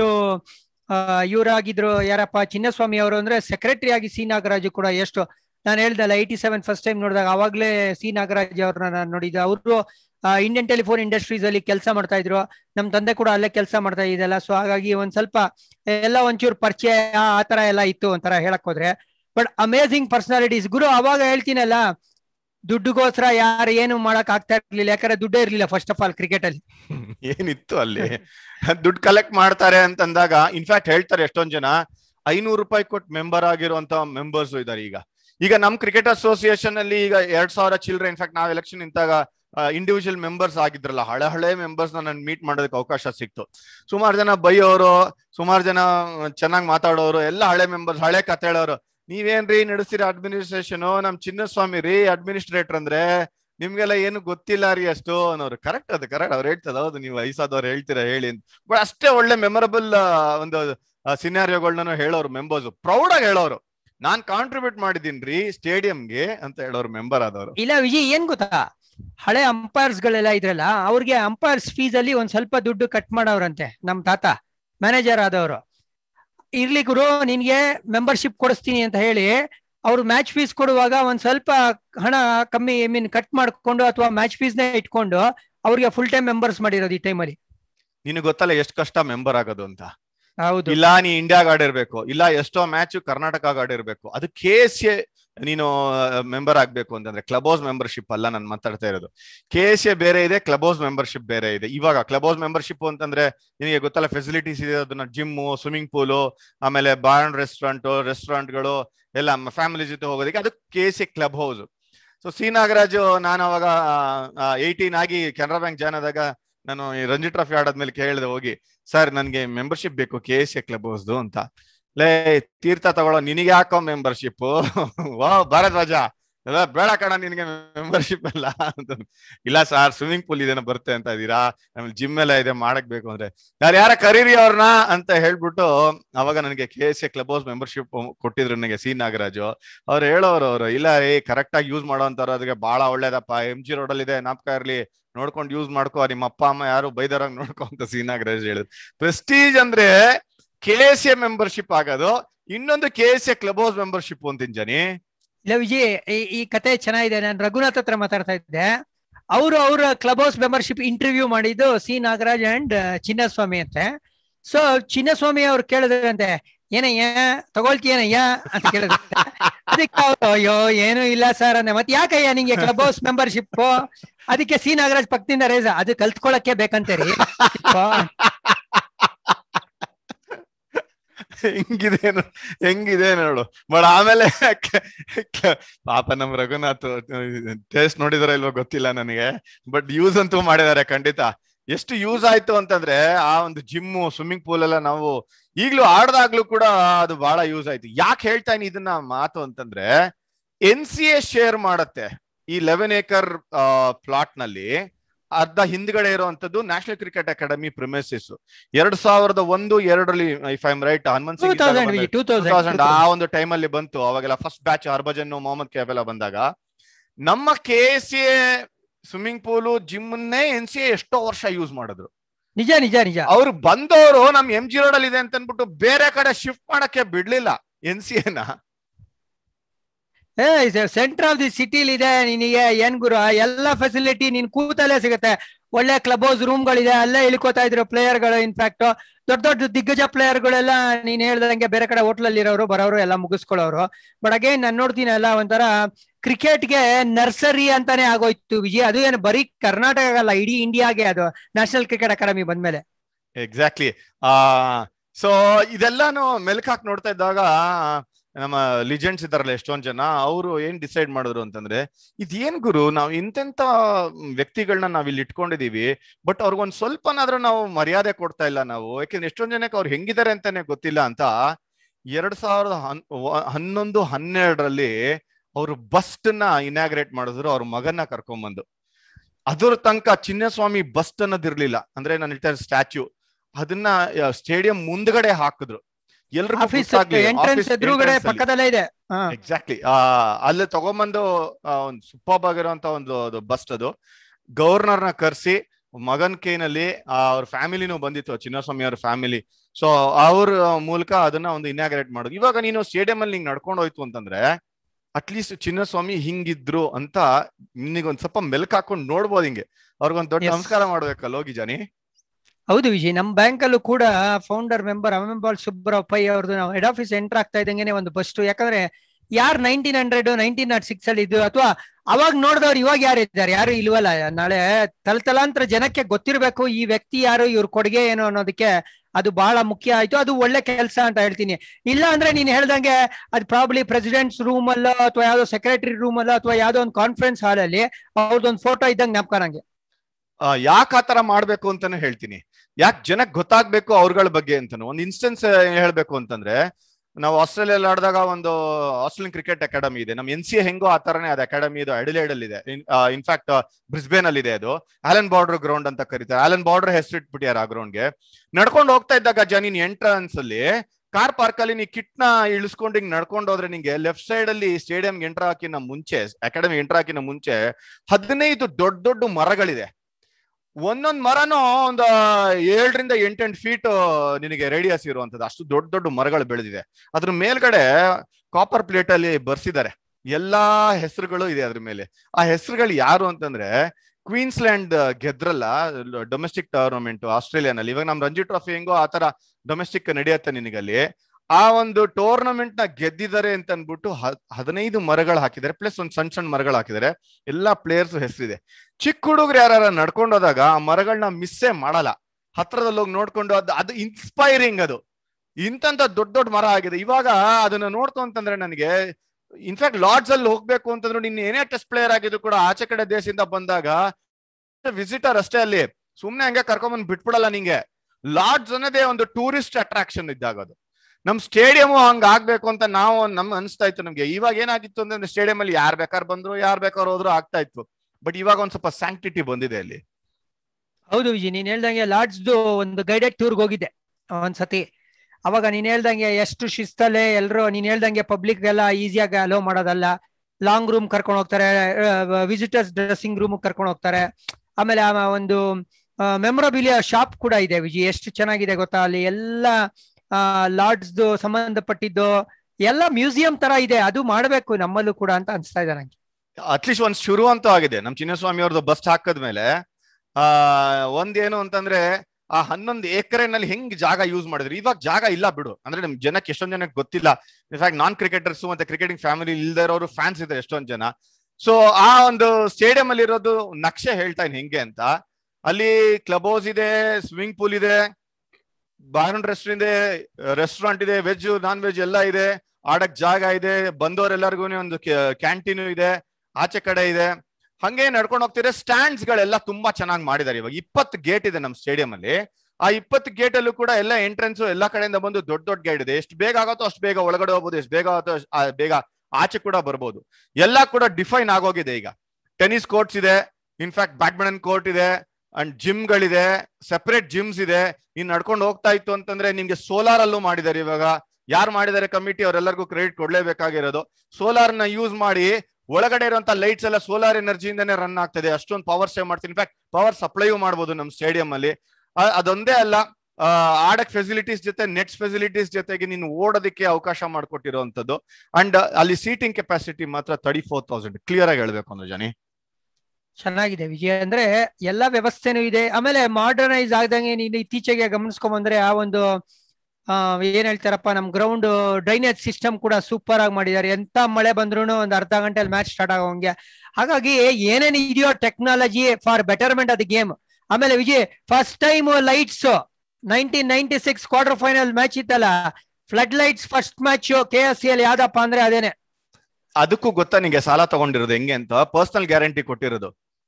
ಇವರಾಗಿದ್ರು ಯಾರಪ್ಪ ಚಿನ್ನಸ್ವಾಮಿ ಅವರು ಅಂದ್ರೆ ಸೆಕ್ರೆಟರಿ ಆಗಿ ಸಿ ನಾಗರಾಜು ಕೂಡ ಎಷ್ಟು ನಾನು ಹೇಳ್ದಲ್ಲ ಏಯ್ಟಿ ಸೆವೆನ್ ಫಸ್ಟ್ ಟೈಮ್ ನೋಡಿದಾಗ ಅವಾಗ್ಲೇ ಸಿ ನಾಗರಾಜ್ ಅವ್ರನ್ನ ನಾನು ನೋಡಿದ್ದೆ ಅವರು ಇಂಡಿಯನ್ ಟೆಲಿಫೋನ್ ಇಂಡಸ್ಟ್ರೀಸ್ ಅಲ್ಲಿ ಕೆಲಸ ಮಾಡ್ತಾ ಇದ್ರು ನಮ್ ತಂದೆ ಕೂಡ ಅಲ್ಲೇ ಕೆಲಸ ಮಾಡ್ತಾ ಇದ್ದಲ್ಲ ಸೊ ಹಾಗಾಗಿ ಒಂದ್ ಸ್ವಲ್ಪ ಎಲ್ಲ ಒಂಚೂರು ಪರಿಚಯ ಆ ತರ ಎಲ್ಲ ಇತ್ತು ಒಂಥರ ಹೇಳಕ್ ಹೋದ್ರೆ ಬಟ್ ಅಮೇಸಿಂಗ್ ಪರ್ಸನಾಲಿಟೀಸ್ ಗುರು ಅವಾಗ ಹೇಳ್ತೀನಲ್ಲ ದುಡ್ಡುಗೋಸ್ಕರ ಯಾರು ಏನು ಮಾಡಕ್ ಆಗ್ತಾ ಇರ್ಲಿಲ್ಲ ಯಾಕಂದ್ರೆ ದುಡ್ಡೇ ಇರ್ಲಿಲ್ಲ ಫಸ್ಟ್ ಆಫ್ ಆಲ್ ಕ್ರಿಕೆಟ್ ಅಲ್ಲಿ ಏನಿತ್ತು ಅಲ್ಲಿ ದುಡ್ಡು ಕಲೆಕ್ಟ್ ಮಾಡ್ತಾರೆ ಅಂತಂದಾಗ ಇನ್ಫ್ಯಾಕ್ಟ್ ಹೇಳ್ತಾರೆ ಎಷ್ಟೊಂದ್ ಜನ ಐನೂರು ರೂಪಾಯಿ ಕೊಟ್ಟು ಮೆಂಬರ್ ಆಗಿರುವಂತ ಮೆಂಬರ್ಸ್ ಇದಾರೆ ಈಗ ಈಗ ನಮ್ ಕ್ರಿಕೆಟ್ ಅಸೋಸಿಯೇಷನ್ ಅಲ್ಲಿ ಈಗ ಎರಡ್ ಸಾವಿರ ಚಿಲ್ಡ್ರೆ ಇನ್ಫ್ಯಾಕ್ಟ್ ನಾವ್ ಎಲೆಕ್ಷನ್ ನಿಂತಾಗ ಇಂಡಿವಿಜುವಲ್ ಮೆಂಬರ್ಸ್ ಆಗಿದ್ರಲ್ಲ ಹಳೆ ಹಳೆ ಮೆಂಬರ್ಸ್ ನನ್ ಮೀಟ್ ಮಾಡೋದಕ್ಕೆ ಅವಕಾಶ ಸಿಕ್ತು ಸುಮಾರು ಜನ ಬೈಯೋರು ಸುಮಾರು ಜನ ಚೆನ್ನಾಗಿ ಮಾತಾಡೋರು ಎಲ್ಲ ಹಳೆ ಮೆಂಬರ್ಸ್ ಹಳೆ ಕತೆ ಹೇಳೋರು ನೀವೇನ್ರಿ ನಡೆಸ್ತೀರಿ ಅಡ್ಮಿನಿಸ್ಟ್ರೇಷನ್ ನಮ್ ಚಿನ್ನಸ್ವಾಮಿ ರೀ ಅಡ್ಮಿನಿಸ್ಟ್ರೇಟರ್ ಅಂದ್ರೆ ನಿಮ್ಗೆಲ್ಲ ಏನು ಗೊತ್ತಿಲ್ಲ ರೀ ಅಷ್ಟು ಅನ್ನೋರು ಕರೆಕ್ಟ್ ಅದು ಕರೆಕ್ಟ್ ಅವ್ರು ಹೇಳ್ತದ ಹೌದು ನೀವು ವಯಸ್ಸಾದವ್ರು ಹೇಳ್ತೀರಾ ಹೇಳಿ ಅಂತ ಬಟ್ ಅಷ್ಟೇ ಒಳ್ಳೆ ಮೆಮೊರಬಲ್ ಒಂದು ಸಿನಾರಿಯೋಗಳನ್ನ ಹೇಳೋರು ಮೆಂಬರ್ಸ್ ಪ್ರೌಡ್ ಆಗಿ ಹೇಳೋರು ನಾನ್ ಕಾಂಟ್ರಿಬ್ಯೂಟ್ ಮಾಡಿದೀನ್ರಿ ಸ್ಟೇಡಿಯಂಗೆ ಅಂತ ಹೇಳೋರು ಮೆಂಬರ್ ಆದವರು ಇಲ್ಲ ವಿಜಯ್ ಏನ್ ಗೊತ್ತಾ ಹಳೆ ಅಂಪೈರ್ಸ್ ಗಳೆಲ್ಲ ಇದ್ರಲ್ಲ ಅವ್ರಿಗೆ ಅಂಪೈರ್ಸ್ ಫೀಸ್ ಅಲ್ಲಿ ಒಂದ್ ಸ್ವಲ್ಪ ದುಡ್ಡು ಕಟ್ ಮಾಡವ್ರಂತೆ ನಮ್ ತಾತ ಮ್ಯಾನೇಜರ್ ಆದವರು ಇರ್ಲಿ ಗುರು ನಿನ್ಗೆ ಮೆಂಬರ್ಶಿಪ್ ಕೊಡಿಸ್ತೀನಿ ಅಂತ ಹೇಳಿ ಅವ್ರು ಮ್ಯಾಚ್ ಫೀಸ್ ಕೊಡುವಾಗ ಒಂದ್ ಸ್ವಲ್ಪ ಹಣ ಕಮ್ಮಿ ಐ ಮೀನ್ ಕಟ್ ಮಾಡ್ಕೊಂಡು ಅಥವಾ ಮ್ಯಾಚ್ ಫೀಸ್ ನ ಇಟ್ಕೊಂಡು ಅವ್ರಿಗೆ ಫುಲ್ ಟೈಮ್ ಮೆಂಬರ್ಸ್ ಮಾಡಿರೋದು ಈ ಟೈಮಲ್ಲಿ ನಿನಗೆ ಗೊತ್ತಲ್ಲ ಎಷ್ಟು ಕಷ್ಟ ಮೆಂಬರ್ ಆಗೋದು ಅಂತ ಹೌದು ಇಲ್ಲ ನೀ ಇಂಡಿಯಾಗ ಆಡಿರ್ಬೇಕು ಇಲ್ಲ ಎಷ್ಟೋ ಮ್ಯಾಚ್ ಕರ್ನಾಟಕ ಆಡಿರ್ಬೇಕು ಅದು ಕೆ ಎಸ್ ಎ ನೀನು ಮೆಂಬರ್ ಆಗ್ಬೇಕು ಅಂತಂದ್ರೆ ಕ್ಲಬ್ ಹೌಸ್ ಮೆಂಬರ್ಶಿಪ್ ಅಲ್ಲ ನಾನು ಮಾತಾಡ್ತಾ ಇರೋದು ಕೆ ಎಸ್ ಎ ಬೇರೆ ಇದೆ ಕ್ಲಬ್ ಹೌಸ್ ಮೆಂಬರ್ಶಿಪ್ ಬೇರೆ ಇದೆ ಇವಾಗ ಕ್ಲಬ್ ಹೌಸ್ ಮೆಂಬರ್ಶಿಪ್ ಅಂತಂದ್ರೆ ನಿನಗೆ ಗೊತ್ತಲ್ಲ ಫೆಸಿಲಿಟೀಸ್ ಇದೆ ಅದನ್ನ ಜಿಮ್ಮು ಸ್ವಿಮ್ಮಿಂಗ್ ಪೂಲು ಆಮೇಲೆ ಬಾರ್ನ್ ರೆಸ್ಟೋರೆಂಟ್ ರೆಸ್ಟೋರೆಂಟ್ಗಳು ಎಲ್ಲ ಫ್ಯಾಮಿಲಿ ಜೊತೆ ಹೋಗೋದಕ್ಕೆ ಅದು K S A club house so C Nagaraju ನಾನು ಅವಾಗ ಏಯ್ಟೀನ್ ಆಗಿ ಕೆನರಾ ಬ್ಯಾಂಕ್ ಜಾಯ್ನ್ ಆದಾಗ ನಾನು ಈ ರಂಜಿ ಟ್ರಾಫಿ ಆಡಾದ್ಮೇಲೆ ಕೇಳಿದೆ ಹೋಗಿ ಸರ್ ನನ್ಗೆ ಮೆಂಬರ್ಶಿಪ್ ಬೇಕು ಕೆ ಎಸ್ ಎ ಕ್ಲಬ್ ಹೌಸ್ದು ಅಂತ ಲೇ ತೀರ್ಥ ತಗೊಳ್ಳೋ ನಿನಗೆ ಯಾಕೋ ಮೆಂಬರ್ಶಿಪ್ ವಾ ಭಾರದ್ವಾಜ ಎಲ್ಲ ಬೇಡ ಕಣ ನಿನ್ಗೆ ಮೆಂಬರ್ಶಿಪ್ ಎಲ್ಲ ಅಂತ ಇಲ್ಲ ಸರ್ ಸ್ವಿಮ್ಮಿಂಗ್ ಪೂಲ್ ಇದೇನೋ ಬರುತ್ತೆ ಅಂತ ಇದೀರಾ ಆಮೇಲೆ ಜಿಮ್ ಎಲ್ಲ ಇದೆ ಮಾಡಕ್ ಬೇಕು ಅಂದ್ರೆ ಯಾರು ಯಾರ ಕರೀರಿ ಅವ್ರನ್ನ ಅಂತ ಹೇಳ್ಬಿಟ್ಟು ಅವಾಗ ನನಗೆ K S A club house membership ಕೊಟ್ಟಿದ್ರು ನನಗೆ ಸಿ ನಾಗರಾಜು ಅವ್ರು ಹೇಳೋರು ಅವರು ಇಲ್ಲ ಏ ಕರೆಕ್ಟ್ ಆಗಿ ಯೂಸ್ ಮಾಡೋಂತಾರ ಅದಕ್ಕೆ ಬಹಳ ಒಳ್ಳೇದಪ್ಪ ಎಂ ಜಿ ರೋಡ್ ಅಲ್ಲಿ ಇದೆ ನಾಪ್ಕ ಇರ್ಲಿ ನೋಡ್ಕೊಂಡು ಯೂಸ್ ಮಾಡ್ಕೋ ನಿಮ್ಮ ಅಪ್ಪ ಅಮ್ಮ ಯಾರು ಬೈದರಂಗ್ ನೋಡ್ಕೊ ಅಂತ ಸಿ ನಾಗರಾಜ್ ಹೇಳಿದ್ರು ಪ್ರೆಸ್ಟೀಜ್ ಅಂದ್ರೆ ಕೆ ಎಸ್ ಎ ಮೆಂಬರ್ಶಿಪ್ ಆಗೋದು ಇನ್ನೊಂದು K S A club house membership ಅಂತೀನಿ ಜನಿ ಇಲ್ಲ ವಿಜಯ್ ಈ ಈ ಕತೆ ಚೆನ್ನಾಗಿದೆ ನಾನು ರಘುನಾಥ್ ಹತ್ರ ಮಾತಾಡ್ತಾ ಇದ್ದೆ ಅವರು ಅವರ ಕ್ಲಬ್ ಹೌಸ್ ಮೆಂಬರ್ಶಿಪ್ ಇಂಟರ್ವ್ಯೂ ಮಾಡಿದ್ದು ಸಿ ನಾಗರಾಜ್ ಅಂಡ್ ಚಿನ್ನಸ್ವಾಮಿ ಅಂತೆ ಸೊ ಚಿನ್ನಸ್ವಾಮಿ ಅವ್ರು ಕೇಳಿದ್ರಂತೆ ಏನಯ್ಯ ತಗೊಳ್ತೀಯನಯ್ಯ ಅಂತ ಕೇಳಿದ್ರಂತೆ ಅದಕ್ಕೆ ಅವ್ರು ಅಯ್ಯೋ ಏನು ಇಲ್ಲ ಸರ್ ಅಂದೆ ಮತ್ತೆ ಯಾಕಯ್ಯ ನಿಂಗೆ ಕ್ಲಬ್ ಹೌಸ್ ಮೆಂಬರ್ಶಿಪ್ ಅದಕ್ಕೆ ಸಿ ನಾಗರಾಜ್ ಪಕ್ಕದಿಂದ ರೇಸ ಅದು ಕಲ್ತ್ಕೊಳಕ್ಕೆ ಬೇಕಂತೆ ರೀ ಹೆಂಗಿದೆ ನೋ- ಹೆಂಗಿದೆ ನೋಡು ಬಟ್ ಆಮೇಲೆ ಕ- ಕ- ಪಾಪ ನಮ್ ರಘುನಾಥ್ ಟೇಸ್ಟ್ ನೋಡಿದಾರ ಇಲ್ವೋ ಗೊತ್ತಿಲ್ಲ ನನಗೆ ಬಟ್ ಯೂಸ್ ಅಂತೂ ಮಾಡಿದಾರೆ ಖಂಡಿತ ಎಷ್ಟು ಯೂಸ್ ಆಯ್ತು ಅಂತಂದ್ರೆ ಆ ಒಂದು ಜಿಮ್ಮು ಸ್ವಿಮ್ಮಿಂಗ್ ಪೂಲ್ ಎಲ್ಲ ನಾವು ಈಗ್ಲೂ ಆಡ್ದಾಗ್ಲೂ ಕೂಡ ಅದು ಬಹಳ ಯೂಸ್ ಆಯ್ತು ಯಾಕೆ ಹೇಳ್ತಾ ಇದೀನಿ ಇದನ್ನ ಮಾತು ಅಂತಂದ್ರೆ ಎನ್ ಸಿ ಎ ಶೇರ್ ಮಾಡತ್ತೆ ಈ ಲೆವೆನ್ ಏಕರ್ ಪ್ಲಾಟ್ ನಲ್ಲಿ ಅರ್ಧ ಹಿಂದ್ಗಡೆ ಇರುವಂತದ್ದು ನ್ಯಾಷನಲ್ ಕ್ರಿಕೆಟ್ ಅಕಾಡೆಮಿ ಪ್ರಿಮೆಸಿಸ್ ಎರಡ್ ಸಾವಿರದ ಒಂದು ಎರಡರಲ್ಲಿ if I right Hanumanth two Singh thousand Vijay two thousand thousand ಆ ಒಂದು ಟೈಮ್ ಅಲ್ಲಿ ಬಂತು ಅವಾಗೆಲ್ಲ ಫಸ್ಟ್ ಬ್ಯಾಚ್ ಹರ್ಭಜನ್ ಮೊಹಮ್ಮದ್ ಕೇಫ್ ಎಲ್ಲ ಬಂದಾಗ ನಮ್ಮ K C A swimming pool ಜಿಮ್ನೇ ಎನ್ ಸಿ ಎಷ್ಟೋ ವರ್ಷ ಯೂಸ್ ಮಾಡಿದ್ರು ನಿಜ ನಿಜ ನಿಜ ಅವ್ರು ಬಂದವರು ನಮ್ ಎಂ ಜಿ ರೋಡ್ ಅಲ್ಲಿ ಇದೆ ಅಂತ ಅನ್ಬಿಟ್ಟು ಬೇರೆ ಕಡೆ ಶಿಫ್ಟ್ ಮಾಡಕ್ಕೆ ಬಿಡ್ಲಿಲ್ಲ ಎನ್ ಸಿ ಎನ ಏ ಸೆಂಟರ್ ಆಫ್ ದಿ ಸಿಟಿಲಿ ಇದೆ ನಿನಗೆ ಏನ್ ಗುರು ಎಲ್ಲ ಫೆಸಿಲಿಟಿ ನೀನ್ ಕೂತಲ್ಲೇ ಸಿಗುತ್ತೆ ಒಳ್ಳೆ ಕ್ಲಬ್ ಹೌಸ್ ರೂಮ್ಗಳಿದೆ ಅಲ್ಲೇ ಇಳ್ಕೋತಾ ಇದ್ರು ಪ್ಲೇಯರ್ಗಳು ಇನ್ಫ್ಯಾಕ್ಟ್ ದೊಡ್ಡ ದೊಡ್ಡ ದಿಗ್ಗಜ ಪ್ಲೇಯರ್ಗಳೆಲ್ಲ ನೀನ್ ಹೇಳ್ದಂಗೆ ಬೇರೆ ಕಡೆ ಹೋಟ್ಲಲ್ಲಿ ಇರೋರು ಬರೋರು ಎಲ್ಲ ಮುಗಿಸ್ಕೊಳ್ಳೋರು ಬಟ್ ಅಗೇನ್ ನಾನು ನೋಡ್ತೀನಿ ಅಲ್ಲ ಒಂಥರ ಕ್ರಿಕೆಟ್ಗೆ ನರ್ಸರಿ ಅಂತಾನೆ ಆಗೋಯ್ತು ವಿಜಯ್ ಅದು ಏನು ಬರೀ ಕರ್ನಾಟಕ ಅಲ್ಲ ಇಡೀ ಇಂಡಿಯಾಗೆ ಅದು ನ್ಯಾಷನಲ್ ಕ್ರಿಕೆಟ್ ಅಕಾಡೆಮಿ ಬಂದ್ಮೇಲೆ ಎಕ್ಸಾಕ್ಟ್ಲಿ ಆ ಸೊ ಇದೆಲ್ಲಾನು ಮೆಲ್ಕ್ ಹಾಕಿ ನೋಡ್ತಾ ಇದ್ದಾಗ ನಮ್ಮ ಲಿಜೆಂಡ್ಸ್ ಇದಾರಲ್ಲ ಎಷ್ಟೊಂದ್ ಜನ ಅವರು ಏನ್ ಡಿಸೈಡ್ ಮಾಡಿದ್ರು ಅಂತಂದ್ರೆ ಇದೇನ್ ಗುರು ನಾವು ಇಂತೆಂತ ವ್ಯಕ್ತಿಗಳನ್ನ ನಾವ್ ಇಲ್ಲಿ ಇಟ್ಕೊಂಡಿದೀವಿ ಬಟ್ ಅವ್ರಿಗೊಂದ್ ಸ್ವಲ್ಪನಾದ್ರೂ ನಾವು ಮರ್ಯಾದೆ ಕೊಡ್ತಾ ಇಲ್ಲ ನಾವು ಯಾಕೆಂದ್ರೆ ಎಷ್ಟೊಂದ್ ಜನಕ್ಕೆ ಅವ್ರು ಹೆಂಗಿದ್ದಾರೆ ಅಂತಾನೆ ಗೊತ್ತಿಲ್ಲ ಅಂತ ಎರಡ್ ಸಾವಿರದ ಹನ್- ವ- ಹನ್ನೊಂದು ಹನ್ನೆರಡರಲ್ಲಿ ಅವರು ಬಸ್ಟ್ ನ ಇನಾಗ್ರೇಟ್ ಮಾಡಿದ್ರು ಅವ್ರ ಮಗನ್ನ ಕರ್ಕೊಂಬಂದು ಅದ್ರ ತನಕ ಚಿನ್ನಸ್ವಾಮಿ ಬಸ್ಟ್ ಅನ್ನೋದಿರ್ಲಿಲ್ಲ ಅಂದ್ರೆ ನಾನು ಹೇಳ್ತಾ ಸ್ಟ್ಯಾಚ್ಯೂ ಅದನ್ನ ಸ್ಟೇಡಿಯಂ ಮುಂದ್ಗಡೆ ಹಾಕಿದ್ರು ಎಲ್ರಿಗೂ ಆಫೀಸ್ ಎಂಟ್ರೆನ್ಸ್ ಎದುರುಗಡೆ ಪಕ್ಕದಲ್ಲೇ ಇದೆ ಹಾ ಎಕ್ಸಾಕ್ಟ್ಲಿ ಅಲ್ಲಿ ತಗೊಂಬಂದು ಆ, ಒಂದು ಸೂಪರ್ ಆಗಿರುವಂತ ಒಂದು ಅದು ಬಸ್ ಅದು ಗವರ್ನರ್ನ ಕರ್ಸಿ ಮಗನ್ ಕೈನಲ್ಲಿ ಅವ್ರ ಫ್ಯಾಮಿಲಿನೂ ಬಂದಿತ್ತು ಚಿನ್ನಸ್ವಾಮಿ ಅವ್ರ ಫ್ಯಾಮಿಲಿ ಸೊ ಅವ್ರ ಮೂಲಕ ಅದನ್ನ ಒಂದು ಇನಾಗ್ರೇಟ್ ಮಾಡೋದು ಇವಾಗ ನೀನು ಸ್ಟೇಡಿಯಂ ಅಲ್ಲಿ ಹಿಂಗ್ ನಡ್ಕೊಂಡು ಹೋಯ್ತು ಅಂತಂದ್ರೆ ಅಟ್ಲೀಸ್ಟ್ ಚಿನ್ನಸ್ವಾಮಿ ಹಿಂಗಿದ್ರು ಅಂತ ನಿನಗೊಂದ್ ಸ್ವಲ್ಪ ಮೆಲ್ಕ್ ಹಾಕೊಂಡು ನೋಡ್ಬೋದು ಹಿಂಗೆ ಅವ್ರಿಗೊಂದ್ ದೊಡ್ಡ Yes. ನಮಸ್ಕಾರ ಮಾಡ್ಬೇಕಲ್ಲ ಹೋಗಿ ಜಾನಿ ಹೌದು ವಿಜಯ್ ನಮ್ಮ ಬ್ಯಾಂಕ್ ಅಲ್ಲೂ ಕೂಡ ಫೌಂಡರ್ ಮೆಂಬರ್ ಅಮಂಬಾಲ್ ಸುಬ್ಬರಾವ್ ಪೈ ಅವ್ರದ್ದು ನಾವು ಹೆಡ್ ಆಫೀಸ್ ಎಂಟರ್ ಆಗ್ತಾ ಇದ್ದಂಗೆ ಒಂದು ಬಸ್ ಯಾಕಂದ್ರೆ ಯಾರು nineteen hundred nineteen nought six ಅಲ್ಲಿ ಇದ್ದು ಅಥವಾ ಅವಾಗ ನೋಡಿದವ್ರು ಇವಾಗ ಯಾರು ಇದ್ದಾರೆ ಯಾರು ಇಲ್ವಲ್ಲ ನಾಳೆ ತಲತಲಾಂತರ ಜನಕ್ಕೆ ಗೊತ್ತಿರಬೇಕು ಈ ವ್ಯಕ್ತಿ ಯಾರು ಇವ್ರ ಕೊಡುಗೆ ಏನು ಅನ್ನೋದಕ್ಕೆ ಅದು ಬಹಳ ಮುಖ್ಯ ಆಯ್ತು ಅದು ಒಳ್ಳೆ ಕೆಲಸ ಅಂತ ಹೇಳ್ತೀನಿ ಇಲ್ಲ ಅಂದ್ರೆ ನೀನ್ ಹೇಳ್ದಂಗೆ ಅದು ಪ್ರಾಬ್ಲಿ ಪ್ರೆಸಿಡೆಂಟ್ಸ್ ರೂಮ್ ಅಲ್ಲೋ ಅಥವಾ ಯಾವ್ದೋ ಸೆಕ್ರೆಟರಿ ರೂಮ್ ಅಲ್ಲೋ ಅಥವಾ ಯಾವ್ದೋ ಒಂದು ಕಾನ್ಫರೆನ್ಸ್ ಹಾಲ್ ಅಲ್ಲಿ ಅವ್ರದ್ದೊಂದು ಫೋಟೋ ಇದ್ದಂಗೆ ಜ್ಞಾಪಕ ನಂಗೆ ಯಾಕೆ ಆತರ ಮಾಡ್ಬೇಕು ಅಂತಾನು ಹೇಳ್ತೀನಿ ಯಾಕೆ ಜನಕ್ಕೆ ಗೊತ್ತಾಗ್ಬೇಕು ಅವ್ರಗಳ ಬಗ್ಗೆ ಅಂತಾನು ಒಂದು ಇನ್ಸ್ಟೆನ್ಸ್ ಹೇಳ್ಬೇಕು ಅಂತಂದ್ರೆ ನಾವು ಆಸ್ಟ್ರೇಲಿಯಲ್ಲಿ ಆಡಿದಾಗ ಒಂದು ಆಸ್ಟ್ರೇಲಿಯನ್ ಕ್ರಿಕೆಟ್ ಅಕಾಡೆಮಿ ಇದೆ ನಮ್ಮ ಎನ್ ಸಿ ಹೆಂಗೋ ಆ ತರನೇ ಅದು ಅಕಾಡೆಮಿ ಇದು ಅಡಿಲೇಡ್ ಅಲ್ಲಿ ಇದೆ ಇನ್ಫ್ಯಾಕ್ಟ್ ಬ್ರಿಸ್ಬೇನ್ ಅಲ್ಲಿ ಇದೆ ಅದು ಆಲನ್ ಬಾರ್ಡರ್ ಗ್ರೌಂಡ್ ಅಂತ ಕರೀತಾರೆ ಆಲನ್ ಬಾರ್ಡರ್ ಹೆಸರಿಟ್ಬಿಟ್ಟಿದ್ದಾರೆ ಆ ಗ್ರೌಂಡ್ಗೆ ನಡ್ಕೊಂಡು ಹೋಗ್ತಾ ಇದ್ದಾಗ ಜನಿನ್ ಎಂಟ್ರನ್ಸ್ ಅಲ್ಲಿ ಕಾರ್ ಪಾರ್ಕ್ ಅಲ್ಲಿ ನೀ ಕಿಟ್ನ ಇಳಿಸ್ಕೊಂಡು ಹಿಂಗ್ ನಡ್ಕೊಂಡು ಹೋದ್ರೆ ನಿಂಗೆ ಲೆಫ್ಟ್ ಸೈಡ್ ಅಲ್ಲಿ ಸ್ಟೇಡಿಯಂ ಎಂಟ್ರ್ ಹಾಕಿನ ಮುಂಚೆ ಅಕಾಡೆಮಿ ಎಂಟ್ರ್ ಹಾಕಿನ ಮುಂಚೆ ಹದಿನೈದು ದೊಡ್ಡ ದೊಡ್ಡ ಮರಗಳಿದೆ ಒಂದೊಂದ್ ಮರನೂ ಒಂದು ಏಳರಿಂದ ಎಂಟೆಂಟು ಫೀಟ್ ನಿನಗೆ ರೇಡಿಯಸ್ ಇರುವಂತದ್ದು ಅಷ್ಟು ದೊಡ್ಡ ದೊಡ್ಡ ಮರಗಳು ಬೆಳೆದಿದೆ ಅದ್ರ ಮೇಲ್ಗಡೆ ಕಾಪರ್ ಪ್ಲೇಟ್ ಅಲ್ಲಿ ಬರ್ಸಿದ್ದಾರೆ ಎಲ್ಲಾ ಹೆಸರುಗಳು ಇದೆ ಅದ್ರ ಮೇಲೆ ಆ ಹೆಸರುಗಳು ಯಾರು ಅಂತಂದ್ರೆ ಕ್ವೀನ್ಸ್ಲ್ಯಾಂಡ್ ಗೆದ್ರಲ್ಲ ಡೊಮೆಸ್ಟಿಕ್ ಟೂರ್ನಮೆಂಟ್ ಆಸ್ಟ್ರೇಲಿಯಾನಲ್ಲಿ ಇವಾಗ ನಮ್ ರಂಜಿ ಟ್ರೋಫಿ ಹೆಂಗೋ ಆತರ ಡೊಮೆಸ್ಟಿಕ್ ನಡೆಯುತ್ತೆ ನಿನಗಲ್ಲಿ ಆ ಒಂದು ಟೂರ್ನಮೆಂಟ್ ನ ಗೆದ್ದಿದ್ದಾರೆ ಅಂತ ಅನ್ಬಿಟ್ಟು ಹ- ಹದಿನೈದು ಮರಗಳು ಹಾಕಿದ್ದಾರೆ ಪ್ಲಸ್ ಒಂದ್ ಸಣ್ಣ ಸಣ್ಣ ಮರಗಳು ಹಾಕಿದ್ದಾರೆ ಎಲ್ಲಾ ಪ್ಲೇಯರ್ಸ್ ಹೆಸರಿದೆ ಚಿಕ್ಕ ಹುಡುಗರು ಯಾರು ನಡ್ಕೊಂಡು ಹೋದಾಗ ಆ ಮರಗಳನ್ನ ಮಿಸ್ಸೇ ಮಾಡಲ್ಲ ಹತ್ರದಲ್ಲಿ ಹೋಗಿ ನೋಡ್ಕೊಂಡು ಅದು ಅದು ಇನ್ಸ್ಪೈರಿಂಗ್ ಅದು ಇಂತಂತ ದೊಡ್ಡ ದೊಡ್ಡ ಮರ ಆಗಿದೆ ಇವಾಗ ಅದನ್ನ ನೋಡ್ತು ಅಂತಂದ್ರೆ ನನಗೆ ಇನ್ಫ್ಯಾಕ್ಟ್ ಲಾರ್ಡ್ಸ್ ಅಲ್ಲಿ ಹೋಗ್ಬೇಕು ಅಂತಂದ್ರೆ ನೀನ್ ಏನೇ ಟೆಸ್ಟ್ ಪ್ಲೇಯರ್ ಆಗಿದ್ರು ಕೂಡ ಆಚೆ ಕಡೆ ದೇಶದಿಂದ ಬಂದಾಗ ವಿಸಿಟರ್ ಅಷ್ಟೇ ಅಲ್ಲಿ ಸುಮ್ನೆ ಹಂಗೆ ಕರ್ಕೊಂಬಂದ್ ಬಿಟ್ಬಿಡಲ್ಲ ನಿಂಗೆ ಲಾರ್ಡ್ಸ್ ಅನ್ನೋದೇ ಒಂದು ಟೂರಿಸ್ಟ್ ಅಟ್ರಾಕ್ಷನ್ ಇದ್ದಾಗ ಅದು ನಮ್ ಸ್ಟೇಡಿಯಂ ಹಂಗ ಆಗ್ಬೇಕು ಅಂತ ನಾವು ನಮ್ ಅನ್ಸ್ತಾ ಇತ್ತು ನಮ್ಗೆ ಇವಾಗ ಏನಾಗಿತ್ತು ಅಂದ್ರೆ ಸ್ಟೇಡಿಯಂ ಅಲ್ಲಿ ಯಾರ್ ಬೇಕಾರ್ ಬಂದ್ರು ಯಾರ್ ಬೇಕಾರ್ ಹೋದ್ರು ಆಗ್ತಾ ಇತ್ತು ಬಟ್ ಇವಾಗ ಒಂದ್ ಸ್ವಲ್ಪ ಸ್ಯಾಂಕ್ಟಿಟಿ ಬಂದಿದೆ ಅಲ್ಲಿ ಹೌದು ವಿಜಯ್ ನೀನ್ ಹೇಳ್ದಂಗೆ ಲಾಡ್ಜ್ದು ಒಂದು ಗೈಡೆಡ್ ಟೂರ್ಗೆ ಹೋಗಿದ್ದೆ ಒಂದ್ಸತಿ ಅವಾಗ ನೀನ್ ಹೇಳ್ದಂಗೆ ಎಷ್ಟು ಶಿಸ್ತಲ್ಲೇ ಎಲ್ರು ನೀನ್ ಹೇಳ್ದಂಗೆ ಪಬ್ಲಿಕ್ ಎಲ್ಲ ಈಸಿಯಾಗಿ ಅಲೋ ಮಾಡೋದಲ್ಲ ಲಾಂಗ್ ರೂಮ್ ಕರ್ಕೊಂಡು ಹೋಗ್ತಾರೆ ವಿಸಿಟರ್ಸ್ ಡ್ರೆಸ್ಸಿಂಗ್ ರೂಮ್ ಕರ್ಕೊಂಡು ಹೋಗ್ತಾರೆ ಆಮೇಲೆ ಆ ಒಂದು ಮೆಮೊರಬಿಲಿಯ ಶಾಪ್ ಕೂಡ ಇದೆ ವಿಜಯ್ ಎಷ್ಟು ಚೆನ್ನಾಗಿದೆ ಗೊತ್ತಾ ಅಲ್ಲಿ ಎಲ್ಲ ಲಾರ್ಡ್ಸ್ದು ಸಂಬಂಧಪಟ್ಟಿದ್ದು ಎಲ್ಲ ಮ್ಯೂಸಿಯಂ ತರ ಇದೆ ಅದು ಮಾಡ್ಬೇಕು ನಮ್ಮಲ್ಲೂ ಕೂಡ ಅಂತ ಅನ್ಸ್ತಾ ಇದೆ ನಂಗೆ ಅಟ್ಲೀಸ್ಟ್ ಒಂದ್ ಶುರು ಅಂತೂ ಆಗಿದೆ ನಮ್ ಚಿನ್ನಸ್ವಾಮಿ ಅವ್ರದ್ದು ಬಸ್ ಹಾಕದ್ಮೇಲೆ ಆ ಒಂದೇನು ಅಂತಂದ್ರೆ ಆ ಹನ್ನೊಂದು ಎಕರೆನಲ್ಲಿ ಹೆಂಗ್ ಜಾಗ ಯೂಸ್ ಮಾಡಿದ್ರು ಇವಾಗ ಜಾಗ ಇಲ್ಲ ಬಿಡು ಅಂದ್ರೆ ನಮ್ ಜನಕ್ಕೆ ಎಷ್ಟೊಂದ್ ಜನಕ್ಕೆ ಗೊತ್ತಿಲ್ಲ ಇನ್ಫ್ಯಾಕ್ಟ್ ನಾನ್ ಕ್ರಿಕೆಟರ್ಸ್ ಮತ್ತೆ ಕ್ರಿಕೆಟಿಂಗ್ ಫ್ಯಾಮಿಲಿ ಇಲ್ದೇ ಇರೋರು ಫ್ಯಾನ್ಸ್ ಇದ್ದಾರೆ ಎಷ್ಟೊಂದ್ ಜನ ಸೊ ಆ ಒಂದು ಸ್ಟೇಡಿಯಂ ಅಲ್ಲಿ ಇರೋದು ನಕ್ಷೆ ಹೇಳ್ತಾ ಇನ್ ಹೆಂಗೆ ಅಂತ ಅಲ್ಲಿ ಕ್ಲಬ್ ಹೌಸ್ ಇದೆ ಸ್ವಿಮ್ಮಿಂಗ್ ಪೂಲ್ ಇದೆ ಬಾರ್ನ್ ರೆಸ್ಟೋರೆಂಟ್ ಇದೆ ರೆಸ್ಟೋರೆಂಟ್ ಇದೆ ವೆಜ್ ನಾನ್ ವೆಜ್ ಎಲ್ಲ ಇದೆ ಆಡಕ್ ಜಾಗ ಇದೆ ಬಂದವರೆಲ್ಲರಿಗೂ ಒಂದು ಕ್ಯಾಂಟೀನು ಇದೆ ಆಚೆ ಕಡೆ ಇದೆ ಹಂಗೆ ನಡ್ಕೊಂಡು ಹೋಗ್ತಿದ್ರೆ ಸ್ಟ್ಯಾಂಡ್ಸ್ ಗಳೆಲ್ಲ ತುಂಬಾ ಚೆನ್ನಾಗಿ ಮಾಡಿದ್ದಾರೆ ಇವಾಗ ಇಪ್ಪತ್ತು ಗೇಟ್ ಇದೆ ನಮ್ಮ ಸ್ಟೇಡಿಯಂ ಅಲ್ಲಿ ಆ ಇಪ್ಪತ್ತು ಗೇಟ್ ಅಲ್ಲೂ ಕೂಡ ಎಲ್ಲ ಎಂಟ್ರೆನ್ಸ್ ಎಲ್ಲಾ ಕಡೆಯಿಂದ ಬಂದು ದೊಡ್ಡ ದೊಡ್ಡ ಗೇಟ್ ಇದೆ ಎಷ್ಟು ಬೇಗ ಆಗುತ್ತೋ ಅಷ್ಟು ಬೇಗ ಒಳಗಡೆ ಹೋಗ್ಬೋದು ಎಷ್ಟು ಬೇಗ ಆಗುತ್ತೋ ಅಷ್ಟ್- ಆ ಬೇಗ ಆಚೆ ಕೂಡ ಬರ್ಬೋದು ಎಲ್ಲ ಕೂಡ ಡಿಫೈನ್ ಆಗೋಗಿದೆ ಈಗ ಟೆನ್ನಿಸ್ ಕೋರ್ಟ್ಸ್ ಇದೆ ಇನ್ಫ್ಯಾಕ್ಟ್ ಬ್ಯಾಡ್ಮಿಂಟನ್ ಕೋರ್ಟ್ ಇದೆ ಅಂಡ್ ಜಿಮ್ ಗಳಿದೆ ಸೆಪರೇಟ್ ಜಿಮ್ಸ್ ಇದೆ ನೀನ್ ನಡ್ಕೊಂಡು ಹೋಗ್ತಾ ಇತ್ತು ಅಂತಂದ್ರೆ ನಿಮ್ಗೆ ಸೋಲಾರ್ ಅಲ್ಲೂ ಮಾಡಿದ್ದಾರೆ ಇವಾಗ ಯಾರು ಮಾಡಿದ್ದಾರೆ ಕಮಿಟಿ ಅವರೆಲ್ಲರಿಗೂ ಕ್ರೆಡಿಟ್ ಕೊಡ್ಲೇಬೇಕಾಗಿರೋದು ಸೋಲಾರ್ ನ ಯೂಸ್ ಮಾಡಿ ಒಳಗಡೆ ಇರುವಂತ ಲೈಟ್ಸ್ ಎಲ್ಲ ಸೋಲಾರ್ ಎನರ್ಜಿಯಿಂದಾನೇ ರನ್ ಆಗ್ತದೆ ಅಷ್ಟೊಂದು ಪವರ್ ಸೇವ್ ಮಾಡ್ತೀನಿ ಇನ್ಫ್ಯಾಕ್ಟ್ ಪವರ್ ಸಪ್ಲೈಯೂ ಮಾಡ್ಬೋದು ನಮ್ಮ ಸ್ಟೇಡಿಯಂ ಅಲ್ಲಿ ಆ- ಅದೊಂದೇ ಅಲ್ಲ ಆ, ಆಡಕ್ ಫೆಸಿಲಿಟೀಸ್ ಜೊತೆ ನೆಟ್ಸ್ ಫೆಸಿಲಿಟೀಸ್ ಜೊತೆಗೆ ನೀನು ಓಡೋದಕ್ಕೆ ಅವಕಾಶ ಮಾಡಿಕೊಟ್ಟಿರುವಂತದ್ದು ಅಂಡ್ ಅಲ್ಲಿ ಸೀಟಿಂಗ್ ಕೆಪಾಸಿಟಿ ಮಾತ್ರ ತರ್ಟಿ ಫೋರ್ ತೌಸಂಡ್ ಕ್ಲಿಯರ್ ಆಗಿ ಹೇಳ್ಬೇಕು ಅಂದ್ರೆ ಜನಿ ಚೆನ್ನಾಗಿದೆ ವಿಜಯ್ ಅಂದ್ರೆ ಎಲ್ಲಾ ವ್ಯವಸ್ಥೆನೂ ಇದೆ ಆಮೇಲೆ ಮಾಡರ್ನೈಸ್ ಆಗ್ದಂಗೆ ನೀನು ಇತ್ತೀಚೆಗೆ ಗಮನಿಸ್ಕೊಂಡ್ ಬಂದ್ರೆ ಆ ಒಂದು ಆ, ಏನ್ ಹೇಳ್ತಾರಪ್ಪ ನಮ್ ಗ್ರೌಂಡ್ ಡ್ರೈನೇಜ್ ಸಿಸ್ಟಮ್ ಕೂಡ ಸೂಪರ್ ಆಗಿ ಮಾಡಿದ್ದಾರೆ ಎಂತ ಮಳೆ ಬಂದ್ರು ಒಂದ್ ಅರ್ಧ ಗಂಟೆಲಿ ಮ್ಯಾಚ್ ಸ್ಟಾರ್ಟ್ ಆಗೋಂಗೆ ಹಾಗಾಗಿ ಏನೇನ್ ಇದೆಯೋ technology for betterment of the game ಆಮೇಲೆ Vijay first time lights nineteen ninety six quarter final match ಇತ್ತಲ್ಲ flood lights first match K S C ಅಲ್ಲಿ ಯಾವ್ದಪ್ಪ ಅಂದ್ರೆ ಅದೇನೆ ಅದಕ್ಕೂ ಗೊತ್ತಾ ನಿಂಗೆ ಸಾಲ ತಗೊಂಡಿರೋದು ಹೆಂಗೆ ಅಂತ ಪರ್ಸನಲ್ ಗ್ಯಾರಂಟಿ ಕೊಟ್ಟಿರೋದು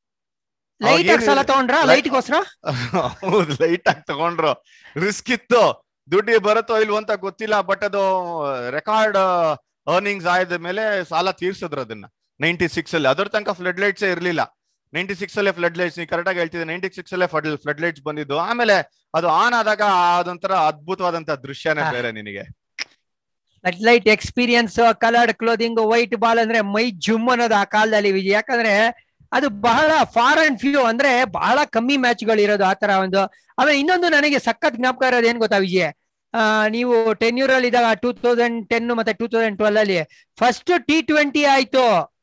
ಲೈಟ್ ಏನ್ ಸಾಲ ಇದೆ? ತಗೊಂಡ್ರ Light- ಲೈಟ್ಗೋಸ್ಕರ ಹೌದು ಲೈಟ್ ಆಗಿ ತಗೊಂಡ್ರು ರಿಸ್ಕ್ ಇತ್ತು ದುಡ್ಡು ಬರುತ್ತೋ ಇಲ್ವೋ ಅಂತ ಗೊತ್ತಿಲ್ಲ ಬಟ್ ಅದು ರೆಕಾರ್ಡ್ ಅರ್ನಿಂಗ್ಸ್ ಆಯ್ದ ಮೇಲೆ ಸಾಲ ತೀರ್ಸಿದ್ರು ಅದನ್ನ ನೈನ್ಟಿ ಸಿಕ್ಸ್ ಅಲ್ಲಿ ಅದರ ತನಕ ಫ್ಲಡ್ ಲೈಟ್ಸ್ ಇರ್ಲಿಲ್ಲ ನೈನ್ಟಿ ಸಿಕ್ಸ್ ಅಲ್ಲೇ ಫ್ಲಡ್ ಲೈಟ್ಸ್ ನೀವು ಕರೆಕ್ಟ್ ಆಗಿ ಹೇಳ್ತಿದ್ದೆ ನೈನ್ಟಿ ಸಿಕ್ಸ್ ಅಲ್ಲೇ ಫ್ಲಡ್ ಲೈಟ್ಸ್ ಬಂದಿದ್ದು ಆಮೇಲೆ ಅದು ಆನ್ ಆದಾಗ ಅದೊಂಥರ ಅದ್ಭುತವಾದಂತ ದೃಶ್ಯನೇ ಹಾ. ಬೇರೆ ನಿನಗೆ flood light experience coloured clothing white ball ಅಂದ್ರೆ ಮೈ ಜುಮ್ ಅನ್ನೋದು ಆ ಕಾಲದಲ್ಲಿ ವಿಜಯ್ ಯಾಕಂದ್ರೆ ಅದು ಬಹಳ ಫಾರ್ ಅಂಡ್ ಫ್ಯೂ ಅಂದ್ರೆ ಬಹಳ ಕಮ್ಮಿ ಮ್ಯಾಚ್ ಗಳು ಇರೋದು ಆತರ ಒಂದು ಆಮೇಲೆ ಇನ್ನೊಂದು ನನಗೆ ಸಖತ್ ಜ್ಞಾಪಕ ಇರೋದು ಏನ್ ಗೊತ್ತಾ ವಿಜಯ್ ಆ, ನೀವು ಟೆನ್ಯೂರ್ ಅಲ್ಲಿ ಇದ್ದಾಗ ಟೂ ತೌಸಂಡ್ ಟೆನ್ ಮತ್ತೆ ಟೂ ತೌಸಂಡ್ ಟ್ವೆಲ್ ಅಲ್ಲಿ ಫಸ್ಟ್ ಟಿ ಟ್ವೆಂಟಿ ಆಯ್ತು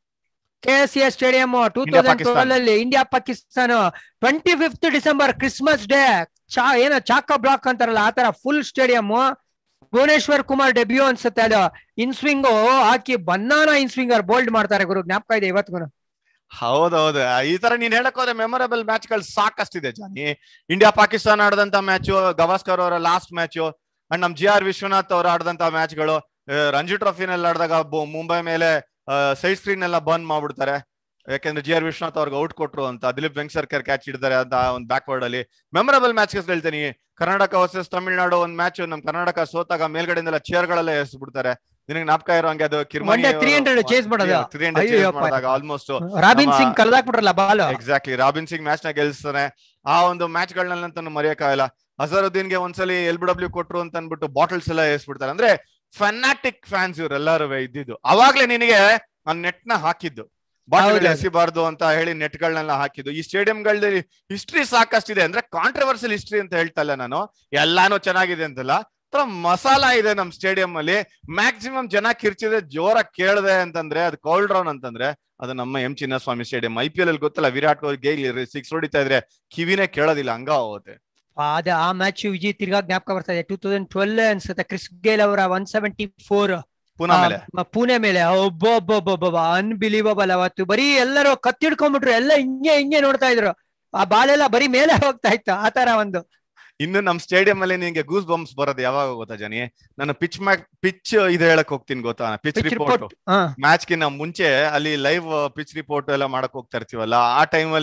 K S C stadium two India, thousand Pakistan. Twelve ಅಲ್ಲಿ India Pakistan twenty fifth December Christmas day ಚಾ ಏನೋ ಚಾಕೋ ಬ್ಲಾಕ್ ಅಂತಾರಲ್ಲ ಆತರ full stadium Bhuvneshwar Kumar debut ಅನ್ಸುತ್ತೆ ಅದು ಇನ್ಸ್ವಿಂಗ್ ಹಾಕಿ ಬನ್ನಾನ ಇನ್ಸ್ವಿಂಗರ್ ಬೋಲ್ಡ್ ಮಾಡ್ತಾರೆ ಗುರು ಜ್ಞಾಪಕ ಇದೆ ಇವತ್ತಿಗೂ ಹೌದೌದು ಈ ತರ ನೀನ್ ಹೇಳಕ್ ಹೋದ್ರೆ ಮೆಮೊರೇಬಲ್ ಮ್ಯಾಚ್ ಗಳು ಸಾಕಷ್ಟಿದೆ ಜಾನಿ ಇಂಡಿಯಾ ಪಾಕಿಸ್ತಾನ ಆಡದಂತ ಮ್ಯಾಚು ಗವಾಸ್ಕರ್ ಅವರ ಲಾಸ್ಟ್ ಮ್ಯಾಚು ಅಂಡ್ ನಮ್ ಜಿ ಆರ್ ವಿಶ್ವನಾಥ್ ಅವರು ಆಡದಂತ ಮ್ಯಾಚ್ಗಳು ರಂಜಿ ಟ್ರೋಫಿನಲ್ಲಿ ಆಡಿದಾಗ ಬೊ- ಮುಂಬೈ ಮೇಲೆ ಸೈಡ್ ಸ್ಕ್ರೀನ್ ಎಲ್ಲ ಬಂದ್ ಮಾಡ್ಬಿಡ್ತಾರೆ ಯಾಕಂದ್ರೆ ಜಿ ಆರ್ ವಿಶ್ವನಾಥ್ ಅವ್ರಿಗೆ ಔಟ್ ಕೊಟ್ರು ಅಂತ ದಿಲೀಪ್ ವೆಂಕಸರ್ಕರ್ ಕ್ಯಾಚ್ ಹಿಡಿದಾರೆ ಅಂತ ಒಂದು ಬ್ಯಾಕ್ವರ್ಡ್ ಅಲ್ಲಿ ಮೆಮೊರಬಲ್ ಮ್ಯಾಚಸ್ ಹೇಳ್ತೀನಿ ಕರ್ನಾಟಕ ವರ್ಸಸ್ ತಮಿಳ್ನಾಡು ಒಂದ್ ಮ್ಯಾಚ್ ನಮ್ ಕರ್ನಾಟಕ ಸೋತಾಗ ಮೇಲ್ಗಡೆಯಿಂದೆಲ್ಲ ಚೇರ್ ಗಳೆಲ್ಲ ಎಸ್ಬಿಡ್ತಾರೆ ನಿನಗೆ ನಾಪಕ ಇರೋ ಹಂಗೆ ಅದು One day 300 chase ಮಾಡೋದು. ತ್ರೀ ಹಂಡ್ರೆಡ್ ಅಯ್ಯಯ್ಯಪ್ಪ. ಮಾಡಿದಾಗ ಆಲ್ಮೋಸ್ಟ್ ರಾಬಿನ್ ನಮ್ಮ- ಸಿಂಗ್ ಕಳ್ದಾಕ್ಬಿಟ್ರಲ್ಲ ball exactly Robin Singh match ನ ಗೆಲ್ಸ್ತಾನೆ ಆ ಒಂದು ಮ್ಯಾಚ್ ಗಳನ್ನಂತ ಮರೆಯಕ್ಕಾಗಲ್ಲ ಅಜರುದ್ದೀನ್ಗೆ ಒಂದ್ಸಲಿ ಎಲ್ ಬಿ ಡಬ್ಲ್ಯೂ ಕೊಟ್ರು ಅಂತ ಅನ್ಬಿಟ್ಟು ಬಾಟಲ್ಸ್ ಎಲ್ಲ ಏಸ್ಬಿಡ್ತಾರೆ ಅಂದ್ರೆ ಫನಾಟಿಕ್ ಫ್ಯಾನ್ಸ್ ಇವರೆಲ್ಲರೂ ಇದ್ದಿದ್ದು ಅವಾಗ್ಲೇ ನಿನಗೆ ಆ ನೆಟ್ ನ ಹಾಕಿದ್ದು ಬಾಟಲ್ ಹೌದು. ಎಸಿಬಾರ್ದು ಅಂತ ಹೇಳಿ ನೆಟ್ ಗಳನ್ನೆಲ್ಲ ಹಾಕಿದ್ದು ಈ ಸ್ಟೇಡಿಯಂಗಳಲ್ಲಿ ಹಿಸ್ಟ್ರಿ ಸಾಕಷ್ಟಿದೆ ಅಂದ್ರೆ ಕಾಂಟ್ರವರ್ಸಿಯಲ್ ಹಿಸ್ಟ್ರಿ ಅಂತ ಹೇಳ್ತಾ ಇಲ್ಲ ನಾನು ಎಲ್ಲಾನು ಚೆನ್ನಾಗಿದೆ ಅಂತಲ್ಲ ತರ ಮಸಾಲ ಇದೆ ನಮ್ ಸ್ಟೇಡಿಯಂ ಅಲ್ಲಿ ಮ್ಯಾಕ್ಸಿಮಮ್ ಜನ ಕಿರ್ಚಿದ್ರೆ ಜೋರ ಕೇಳದೆ ಅಂತಂದ್ರೆ ಅದು ಕೋಲ್ಡ್ ರೌನ್ ಅಂತಂದ್ರೆ ಅದು ನಮ್ಮ M Chinnaswamy stadium I P L ಅಲ್ಲಿ ಗೊತ್ತಲ್ಲ ವಿರಾಟ್ ಕೊಹ್ಲಿ ಗೇಲಿ ಸಿಕ್ಸ್ ಹೊಡಿತಾ ಇದ್ರೆ ಕಿವಿನೇ ಕೇಳೋದಿಲ್ಲ ಹಂಗ ಹೋಗುತ್ತೆ ಅದ ಆ ಮ್ಯಾಚ್ ವಿಜಯ್ ತಿರ್ಗಾ ಜ್ಞಾಪಕ ಬರ್ತಾ ಇದೆ ಟೂ ತೌಸಂಡ್ ಟ್ವೆಲ್ ಅನ್ಸುತ್ತೆ ಕ್ರಿಸ್ ಗೇಲ್ ಅವರ ಒನ್ ಸೆವೆಂಟಿ ಫೋರ್ ಪುನಃ ಮೇಲೆ ಪುಣೆ ಮೇಲೆ ಒಬ್ಬೊಬ್ಬೊಬ್ಬೊಬ್ಬ ಅನ್ಬಿಲೀವಬಲ್ ಅವತ್ತು ಬರೀ ಎಲ್ಲರೂ ಕತ್ತಿಡ್ಕೊಂಡ್ಬಿಟ್ರು ಎಲ್ಲ ಹಿಂಗೆ ಹಿಂಗೆ ನೋಡ್ತಾ ಇದ್ರು ಆ ಬಾಲೆಲ್ಲ ಬರೀ ಮೇಲೆ ಹೋಗ್ತಾ ಇತ್ತು ಆತರ ಒಂದು ಇನ್ನು ನಮ್ ಸ್ಟೇಡಿಯಂ ಅಲ್ಲಿ ನಿಂಗೆ ಗೂಸ್ ಬಂಪ್ಸ್ ಬರೋದು ಯಾವಾಗ ಗೊತ್ತಾ ಜನಿ ನಾನು ಪಿಚ್ ಮ್ಯಾಕ್ ಪಿಚ್ ಇದು ಹೇಳಕ್ ಹೋಗ್ತೀನಿ ಗೊತ್ತಾ ಪಿಚ್ ಪಿಚ್ ರಿಪೋರ್ಟ್ ರಿಪೋರ್ಟ್ ಹಾ ಮ್ಯಾಚ್ ಗಿನ್ನ ಮುಂಚೆ ಅಲ್ಲಿ ಲೈವ್ ಪಿಚ್ ರಿಪೋರ್ಟ್ ಎಲ್ಲ ಮಾಡಕ್ ಹೋಗ್ತಾ ಇರ್ತೀವಲ್ಲ ಆ ಟೈಮ್ ಅಲ್ಲಿ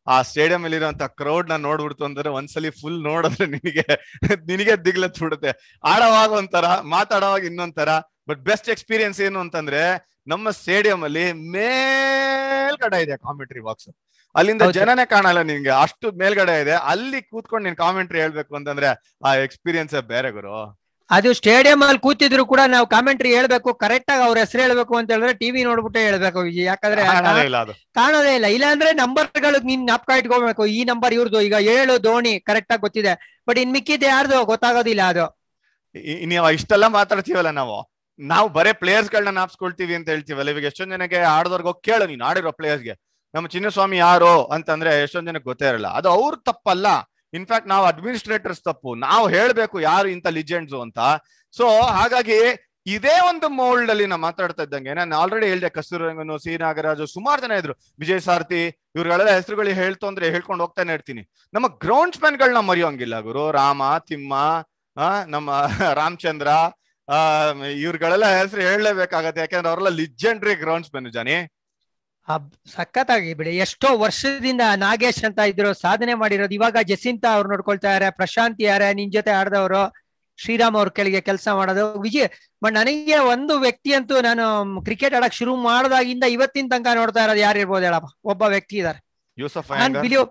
ಆ ಸ್ಟೇಡಿಯಂ ಅಲ್ಲಿ ಇರುವಂತ ಕ್ರೌಡ್ ನ ನೋಡ್ಬಿಡ್ತು ಅಂದ್ರೆ ಒಂದ್ಸಲಿ ಫುಲ್ ನೋಡಿದ್ರೆ ನಿನಗೆ ನಿನಗೆ ದಿಗ್ಲತ್ ಬಿಡುತ್ತೆ ಆಡೋವಾಗ ಒಂಥರ ಮಾತಾಡೋವಾಗ ಇನ್ನೊಂಥರ ಬಟ್ ಬೆಸ್ಟ್ ಎಕ್ಸ್ಪೀರಿಯನ್ಸ್ ಏನು ಅಂತಂದ್ರೆ ನಮ್ಮ ಸ್ಟೇಡಿಯಂ ಅಲ್ಲಿ ಮೇಲ್ಗಡೆ ಇದೆ ಕಾಮೆಂಟ್ರಿ ಬಾಕ್ಸ್ ಅಲ್ಲಿಂದ ಹೌದು. ಜನನೇ ಕಾಣಲ್ಲ ನಿನ್ಗೆ ಅಷ್ಟು ಮೇಲ್ಗಡೆ ಇದೆ ಅಲ್ಲಿ ಕೂತ್ಕೊಂಡು ನೀನ್ ಕಾಮೆಂಟ್ರಿ ಹೇಳ್ಬೇಕು ಅಂತಂದ್ರೆ ಆ ಎಕ್ಸ್ಪೀರಿಯನ್ಸ್ ಬೇರೆ ಗುರು ಅದು ಸ್ಟೇಡಿಯಂ ಅಲ್ಲಿ ಕೂತಿದ್ರು ಕೂಡ ನಾವು ಕಾಮೆಂಟ್ರಿ ಹೇಳ್ಬೇಕು ಕರೆಕ್ಟ್ ಆಗಿ ಅವ್ರ ಹೆಸರು ಹೇಳ್ಬೇಕು ಅಂತ ಹೇಳಿದ್ರೆ ಟಿವಿ ನೋಡ್ಬಿಟ್ಟೆ ಹೇಳ್ಬೇಕು ವಿಜಯ್ ಯಾಕಂದ್ರೆ ಕಾಣೋದೇ ಇಲ್ಲ ಅದು ಕಾಣೋದೇ ಇಲ್ಲ ಇಲ್ಲಾಂದ್ರೆ ನಂಬರ್ಗಳು ನೀನ್ ಜ್ಞಾಪಕ ಇಟ್ಕೋಬೇಕು ಈ ನಂಬರ್ ಇವ್ರದ್ದು ಈಗ ಏಳು ಧೋನಿ ಕರೆಕ್ಟ್ ಆಗಿ ಗೊತ್ತಿದೆ ಬಟ್ ಇನ್ ಮಿಕ್ಕಿದ್ ಯಾರ್ದು ಗೊತ್ತಾಗೋದಿಲ್ಲ ಅದು ಇ- ಇ- ನೀವು ಇಷ್ಟೆಲ್ಲ ಮಾತಾಡ್ತೀವಲ್ಲ ನಾವು ನಾವು ಬರೇ ಪ್ಲೇಯರ್ಸ್ ಗಳನ್ನ ನಾಪ್ಸ್ಕೊಳ್ತೀವಿ ಅಂತ ಹೇಳ್ತೀವಲ್ಲ ಇವಾಗ ಎಷ್ಟೊಂದ್ ಜನಕ್ಕೆ ಆಡದವ್ರಿಗೆ ಹೋಗಿ ಕೇಳು ನೀನು ಆಡಿರೋ ಪ್ಲೇಯರ್ಸ್ಗೆ ನಮ್ಮ ಚಿನ್ನಸ್ವಾಮಿ ಯಾರು ಅಂತಂದ್ರೆ ಎಷ್ಟೊಂದ್ ಜನಕ್ಕೆ ಗೊತ್ತೇ ಇರಲ್ಲ ಅದು ಅವ್ರ ತಪ್ಪಲ್ಲ ಇನ್ಫ್ಯಾಕ್ಟ್ ನಾವು ಅಡ್ಮಿನಿಸ್ಟ್ರೇಟರ್ಸ್ ತಪ್ಪು ನಾವು ಹೇಳ್ಬೇಕು ಯಾರು ಇಂಥ ಲಿಜೆಂಡ್ಸ್ ಅಂತ ಸೊ ಹಾಗಾಗಿ ಇದೇ ಒಂದು ಮೋಲ್ಡ್ ಅಲ್ಲಿ ನಾ ಮಾತಾಡ್ತಾ ಇದ್ದಂಗೆ ನಾನು ಆಲ್ರೆಡಿ ಹೇಳ್ದೆ ಕಸ್ತೂರಂಗನು ಸಿ ನಾಗರಾಜು ಸುಮಾರು ಜನ ಇದ್ರು ವಿಜಯ್ ಸಾರಥಿ ಇವ್ರುಗಳೆಲ್ಲ ಹೆಸರುಗಳು ಹೇಳ್ತು ಅಂದ್ರೆ ಹೇಳ್ಕೊಂಡು ಹೋಗ್ತಾನೆ ಇರ್ತೀನಿ ನಮ್ಮ ಗ್ರೌಂಡ್ ಗಳನ್ನ ಮರೆಯೋಂಗಿಲ್ಲ ಗುರು ರಾಮ ತಿಮ್ಮ ಆ ನಮ್ಮ ರಾಮಚಂದ್ರ ಆ ಇವ್ರುಗಳೆಲ್ಲ ಹೆಸರು ಹೇಳಲೇಬೇಕಾಗತ್ತೆ ಯಾಕಂದ್ರೆ ಅವರೆಲ್ಲ ಲಿಜೆಂಡ್ರಿ ಗ್ರೌಂಡ್ಸ್ ಮೆನ್ ಜಾನಿ ಅಬ್- ಸಖತ್ತಾಗಿ ಬಿಡಿ ಎಷ್ಟೋ ವರ್ಷದಿಂದ ನಾಗೇಶ್ ಅಂತ ಇದ್ರು ಸಾಧನೆ ಮಾಡಿರೋದು ಇವಾಗ ಜಸಿಂತ ಅವ್ರು ನೋಡ್ಕೊಳ್ತಾ ಇದಾರೆ ಪ್ರಶಾಂತ್ ಯಾರೆ ನಿನ್ ಜೊತೆ ಆಡ್ದವ್ರು ಶ್ರೀರಾಮ್ ಅವ್ರ ಕೆಳಗೆ ಕೆಲಸ ಮಾಡೋದು ವಿಜಯ್ ಬಟ್ ನನಗೆ ಒಂದು ವ್ಯಕ್ತಿ ಅಂತೂ ನಾನು ಕ್ರಿಕೆಟ್ ಆಡಕ್ ಶುರು ಮಾಡಿದಾಗಿಂದ ಇವತ್ತಿನ ತನಕ ನೋಡ್ತಾ ಇರೋದು ಯಾರು ಇರ್ಬೋದು ಹೇಳಪ್ಪ ಒಬ್ಬ ವ್ಯಕ್ತಿ ಇದಾರೆ ಯೂಸಫ್ ನಾನ್ ಅಯ್ಯಂಗಾರ್. ಬಿಲಿಯೋ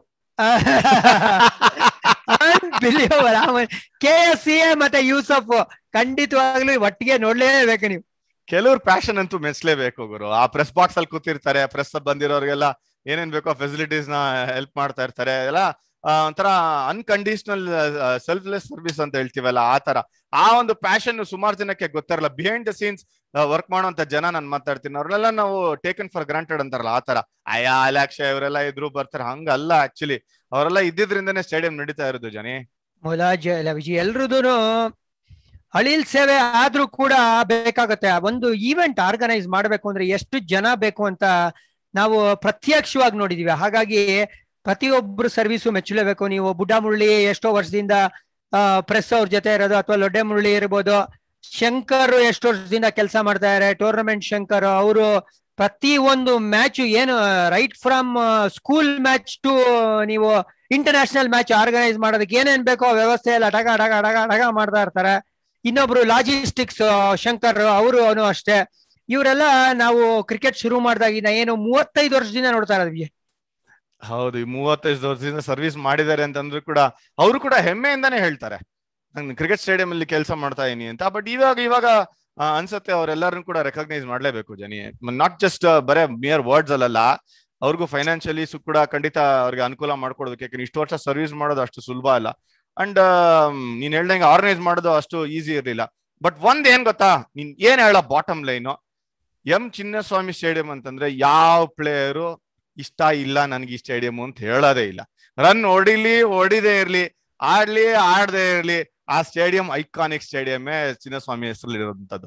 ಕೆ ಎಸ್ ಸಿ ಎ ಮತ್ತೆ ಯೂಸಫ್ ಖಂಡಿತವಾಗ್ಲೂ ಒಟ್ಟಿಗೆ ನೋಡ್ಲೇಬೇಕು ನೀವು ಕೆಲವ್ರ ಪ್ಯಾಷನ್ ಅಂತೂ ಮೆಚ್ಚಲೇಬೇಕು ಗುರು ಆ ಪ್ರೆಸ್ ಬಾಕ್ಸ್ ಅಲ್ಲಿ ಕೂತಿರ್ತಾರೆ ಪ್ರೆಸ್ ಬಂದಿರೋರಿಗೆಲ್ಲ ಏನೇನ್ ಬೇಕೋ ಫೆಸಿಲಿಟೀಸ್ ನ ಹೆಲ್ಪ್ ಮಾಡ್ತಾ ಇರ್ತಾರೆ ಎಲ್ಲ ಆ, ಒಂಥರ ಅನ್ಕಂಡೀಷನಲ್ ಸೆಲ್ಫ್ಲೆಸ್ ಸರ್ವಿಸ್ ಅಂತ ಹೇಳ್ತೀವಲ್ಲ ಆ ತರ ಆ ಒಂದು ಪ್ಯಾಷನ್ ಸುಮಾರು ಜನಕ್ಕೆ ಗೊತ್ತಿರಲ್ಲ ಬಿಹೈಂಡ್ ದ ಸೀನ್ಸ್ ವರ್ಕ್ ಮಾಡುವಂತ ಜನ ನಾನು ಮಾತಾಡ್ತೀನಿ ಅವ್ರನ್ನೆಲ್ಲ ನಾವು ಟೇಕನ್ ಫಾರ್ ಗ್ರಾಂಟೆಡ್ ಅಂತಾರಲ್ಲ ಆ ತರ ಅಯ್ಯ ಅಲಾಕ್ಷ ಇವರೆಲ್ಲ ಇದ್ರು ಬರ್ತಾರೆ ಹಂಗಲ್ಲ ಆಕ್ಚುಲಿ ಅವರೆಲ್ಲ ಇದ್ದಿದ್ರಿಂದನೇ ಸ್ಟೇಡಿಯಂ ನಡೀತಾ ಇರೋದು ಜನಿ ಮುಲಾಜ್ ಇಲ್ಲ ವಿಜಯ್ ಎಲ್ರದೂನು ಅಳಿಲ್ ಸೇವೆ ಆದ್ರೂ ಕೂಡ ಬೇಕಾಗುತ್ತೆ ಒಂದು ಈವೆಂಟ್ ಆರ್ಗನೈಸ್ ಮಾಡ್ಬೇಕು ಅಂದ್ರೆ ಎಷ್ಟು ಜನ ಬೇಕು ಅಂತ ನಾವು ಪ್ರತ್ಯಕ್ಷವಾಗಿ ನೋಡಿದೀವಿ ಹಾಗಾಗಿ ಪ್ರತಿಯೊಬ್ರು ಸರ್ವಿಸು ಮೆಚ್ಚಲೇಬೇಕು ನೀವು ಬುಡ್ಡ ಮುರಳಿ ಎಷ್ಟೋ ವರ್ಷದಿಂದ ಪ್ರೆಸ್ ಅವ್ರ ಜೊತೆ ಇರೋದು ಅಥವಾ ಲೊಡ್ಡೆ ಮುರಳಿ ಇರ್ಬೋದು ಶಂಕರ್ ಎಷ್ಟು ವರ್ಷದಿಂದ ಕೆಲಸ ಮಾಡ್ತಾ ಇದಾರೆ ಟೂರ್ನಮೆಂಟ್ ಶಂಕರ್ ಅವರು ಪ್ರತಿ ಒಂದು ಮ್ಯಾಚ್ ಏನು right from school match to ನೀವು ಇಂಟರ್ನ್ಯಾಷನಲ್ ಮ್ಯಾಚ್ ಆರ್ಗನೈಸ್ ಮಾಡೋದಕ್ಕೆ ಏನೇನ್ ಬೇಕೋ ಆ ವ್ಯವಸ್ಥೆ ಎಲ್ಲ ಅಡಗ ಅಡಗ ಅಡಗ ಅಡಗ ಮಾಡ್ತಾ ಇರ್ತಾರೆ ಇನ್ನೊಬ್ರು ಲಾಜಿಸ್ಟಿಕ್ಸ್ ಶಂಕರ್ ಅವರು ಅಷ್ಟೇ ಇವರೆಲ್ಲ ನಾವು ಕ್ರಿಕೆಟ್ ಶುರು ಮಾಡಿದಾಗಿನ ಏನು ಮೂವತ್ತೈದು ವರ್ಷದಿಂದ ನೋಡ್ತಾ ಇರೋದ್ವಿ ಹೌದು ಈ ಮೂವತ್ತೈದು ವರ್ಷದಿಂದ ಸರ್ವಿಸ್ ಮಾಡಿದ್ದಾರೆ ಅಂತಂದ್ರು ಕೂಡ ಅವರು ಕೂಡ ಹೆಮ್ಮೆಯಿಂದಾನೇ ಹೇಳ್ತಾರೆ ನಾನು ಕ್ರಿಕೆಟ್ ಸ್ಟೇಡಿಯಂ ಅಲ್ಲಿ ಕೆಲಸ ಮಾಡ್ತಾ ಇದೀನಿ ಅಂತ ಬಟ್ ಇವಾಗ ಇವಾಗ ಆ, ಅನ್ಸತ್ತೆ ಅವರೆಲ್ಲರನ್ನು ಕೂಡ ರೆಕಗ್ನೈಸ್ ಮಾಡ್ಲೇಬೇಕು ಜನಿ ನಾಟ್ ಜಸ್ಟ್ ಬರೇ ಮಿಯರ್ ವರ್ಡ್ಸ್ ಅಲ್ಲಲ್ಲ ಅವ್ರಿಗೂ ಫೈನಾನ್ಷಿಯಲಿ ಕೂಡ ಖಂಡಿತ ಅವ್ರಿಗೆ ಅನುಕೂಲ ಮಾಡ್ಕೊಡೋದಕ್ಕೆ ಯಾಕಂದ್ರೆ ಇಷ್ಟು ವರ್ಷ ಸರ್ವಿಸ್ ಮಾಡೋದು ಅಷ್ಟು ಸುಲಭ ಅಲ್ಲ ಅಂಡ್ ನೀನ್ ಹೇಳ್ದಂಗೆ ಆರ್ಗನೈಸ್ ಮಾಡೋದು ಅಷ್ಟು ಈಸಿ ಇರ್ಲಿಲ್ಲ ಬಟ್ ಒಂದ್ ಏನ್ ಗೊತ್ತಾ ನೀನ್ ಏನ್ ಹೇಳ bottom line M Chinnaswamy stadium ಅಂತಂದ್ರೆ ಯಾವ ಪ್ಲೇಯರು ಇಷ್ಟ ಇಲ್ಲ ನನ್ಗೆ ಈ ಸ್ಟೇಡಿಯಂ ಅಂತ ಹೇಳೋದೇ ಇಲ್ಲ ರನ್ ಹೊಡಿಲಿ ಹೊಡಿದೇ ಇರ್ಲಿ ಆಡ್ಲಿ ಆಡದೇ ಇರ್ಲಿ ಆ ಸ್ಟೇಡಿಯಂ ಐಕಾನಿಕ್ ಸ್ಟೇಡಿಯಮ್ಮೇ ಚಿನ್ನಸ್ವಾಮಿ ಹೆಸರಲ್ಲಿ ಇರೋದಂಥದ್ದು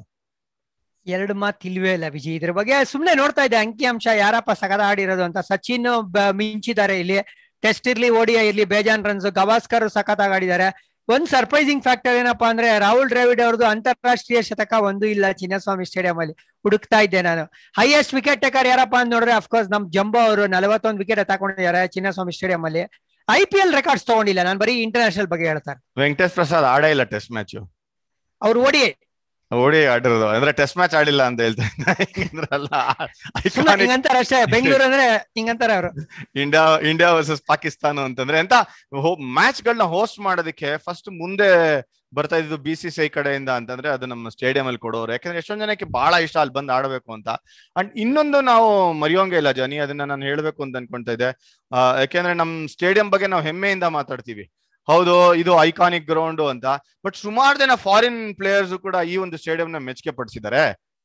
ಎರಡು ಮಾತು ಇಲ್ವೇ ಇಲ್ಲ ವಿಜಯ್ ಇದ್ರ ಬಗ್ಗೆ ಸುಮ್ನೆ ನೋಡ್ತಾ ಇದ್ದೆ ಅಂಕಿ ಅಂಶ ಯಾರಪ್ಪ ಸಗದ ಆಡಿರೋದು ಅಂತ ಸಚಿನ್ ಬ- ಮಿಂಚಿದ್ದಾರೆ ಇಲ್ಲಿ ಟೆಸ್ಟ್ ಇರ್ಲಿ ಓಡಿಯಾ ಇರ್ಲಿ ಬೇಜಾನ್ ರನ್ಸ್ ಗವಾಸ್ಕರ್ ಸಖತ್ತಾಗಿ ಆಡಿದ್ದಾರೆ ಒಂದ್ ಸರ್ಪ್ರೈಸಿಂಗ್ ಫ್ಯಾಕ್ಟರ್ ಏನಪ್ಪಾ ಅಂದ್ರೆ ರಾಹುಲ್ ದ್ರಾವಿಡ್ ಅವ್ರದ್ದು ಅಂತಾರಾಷ್ಟ್ರೀಯ ಶತಕ ಒಂದು ಇಲ್ಲ ಚಿನ್ನಸ್ವಾಮಿ ಸ್ಟೇಡಿಯಂ ಅಲ್ಲಿ ಹುಡುಕ್ತಾ ಇದ್ದೆ ನಾನು ಹೈಯೆಸ್ಟ್ ವಿಕೆಟ್ ಟೇಕರ್ ಯಾರಪ್ಪ ಅಂತ ನೋಡಿದ್ರೆ ಅಫ್ಕೋರ್ಸ್ ನಮ್ ಜಂಬೋ ಅವರು ನಲವತ್ತೊಂದು ವಿಕೆಟ್ ತಗೊಂಡಿದ್ದಾರೆ ಚಿನ್ನಸ್ವಾಮಿ ಸ್ಟೇಡಿಯಂ ಅಲ್ಲಿ ಐ ಪಿ ಎಲ್ ರೆಕಾರ್ಡ್ಸ್ ತಗೊಂಡಿಲ್ಲ ನಾನು ಬರೀ ಇಂಟರ್ನ್ಯಾಷನಲ್ ಬಗ್ಗೆ ಹೇಳ್ತಾರೆ ವೆಂಕಟೇಶ್ ಪ್ರಸಾದ್ ಆಡೇ ಇಲ್ಲ ಟೆಸ್ಟ್ ಮ್ಯಾಚ್ ಅವ್ರು ಓಡಿ ಓಡಿ ಆಡಿರೋದು ಅಂದ್ರೆ ಟೆಸ್ಟ್ ಮ್ಯಾಚ್ ಆಡಿಲ್ಲ ಅಂತ ಹೇಳ್ತಾ ಇದ್ರಲ್ಲ ಸುಮ್ಮನೆ ಹಿಂಗಂತಾರ ಅಷ್ಟೇ ಬೆಂಗಳೂರು ಅಂದ್ರೆ ಹಿಂಗಂತಾರ ಅವರು ಇಂಡಿಯಾ ಇಂಡಿಯಾ ವರ್ಸಸ್ ಪಾಕಿಸ್ತಾನ ಅಂತಂದ್ರೆ ಎಂತ ಮ್ಯಾಚ್ ಗಳನ್ನ ಹೋಸ್ಟ್ ಮಾಡೋದಕ್ಕೆ ಫಸ್ಟ್ ಮುಂದೆ ಬರ್ತಾ ಇದ್ದು ಬಿ ಸಿ ಸಿ ಐ ಕಡೆಯಿಂದ ಅಂತಂದ್ರೆ ಅದು ನಮ್ಮ ಸ್ಟೇಡಿಯಂ ಅಲ್ಲಿ ಕೊಡೋರು ಯಾಕಂದ್ರೆ ಎಷ್ಟೊಂದ್ ಜನಕ್ಕೆ ಬಹಳ ಇಷ್ಟ ಅಲ್ಲಿ ಬಂದು ಆಡಬೇಕು ಅಂತ ಅಂಡ್ ಇನ್ನೊಂದು ನಾವು ಮರೆಯೋಂಗೆ ಇಲ್ಲ ಜನಿ ಅದನ್ನ ನಾನು ಹೇಳ್ಬೇಕು ಅಂತ ಅನ್ಕೊಂತಾ ಇದ್ದೆ ಆ, ಯಾಕೆಂದ್ರೆ ನಮ್ ಸ್ಟೇಡಿಯಂ ಬಗ್ಗೆ ನಾವು ಹೆಮ್ಮೆಯಿಂದ ಮಾತಾಡ್ತೀವಿ ಹೌದು ಇದು ಐಕಾನಿಕ್ ಗ್ರೌಂಡ್ ಅಂತ ಬಟ್ ಸುಮಾರು ಜನ ಫಾರಿನ್ ಪ್ಲೇಯರ್ಸ್ ಕೂಡ ಈ ಒಂದು ಸ್ಟೇಡಿಯಂ ನ ಮೆಚ್ಚುಗೆ ಪಡಿಸಿದ್ದಾರೆ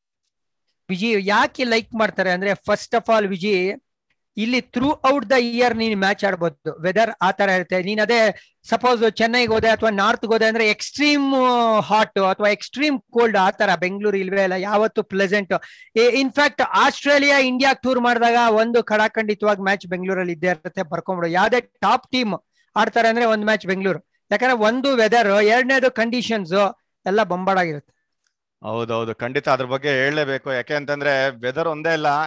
ವಿಜಿ ಯಾಕೆ ಲೈಕ್ ಮಾಡ್ತಾರೆ ಅಂದ್ರೆ ಫಸ್ಟ್ ಆಫ್ ಆಲ್ ವಿಜಿ ಇಲ್ಲಿ ಥ್ರೂ ಔಟ್ ದ ಇಯರ್ ನೀನ್ ಮ್ಯಾಚ್ ಆಡ್ಬೋದು ವೆದರ್ ಆ ತರ ಇರುತ್ತೆ ನೀನ್ ಅದೇ ಸಪೋಸ್ ಚೆನ್ನೈಗೆ ಹೋದೆ ಅಥವಾ ನಾರ್ತ್ ಹೋದೆ ಅಂದ್ರೆ ಎಕ್ಸ್ಟ್ರೀಮ್ ಹಾಟ್ ಅಥವಾ ಎಕ್ಸ್ಟ್ರೀಮ್ ಕೋಲ್ಡ್ ಆ ತರ ಬೆಂಗಳೂರು ಇಲ್ವೇ ಇಲ್ಲ ಯಾವತ್ತು pleasant in fact Australia India tour ಮಾಡಿದಾಗ ಒಂದು ಖಡಾಖಂಡಿತವಾಗಿ ಮ್ಯಾಚ್ ಬೆಂಗಳೂರಲ್ಲಿ ಇದ್ದೇ ಇರುತ್ತೆ ಬರ್ಕೊಂಡ್ಬಿಡು ಯಾವ್ದೇ ಟಾಪ್ ಟೀಮ್ ಆಡ್ತಾರೆ ಅಂದ್ರೆ ಒಂದ್ ಮ್ಯಾಚ್ ಬೆಂಗಳೂರು ಯಾಕಂದ್ರೆ ಒಂದು ವೆದರ್ ಎರಡನೇದು ಕಂಡೀಷನ್ಸ್ ಎಲ್ಲ ಬೊಂಬಾಡಾಗಿರುತ್ತೆ ಹೌದೌದು ಖಂಡಿತ ಅದ್ರ ಬಗ್ಗೆ ಹೇಳಲೇಬೇಕು ಯಾಕೆ ಅಂತಂದ್ರೆ ವೆದರ್ ಒಂದೇ ಇಲ್ಲ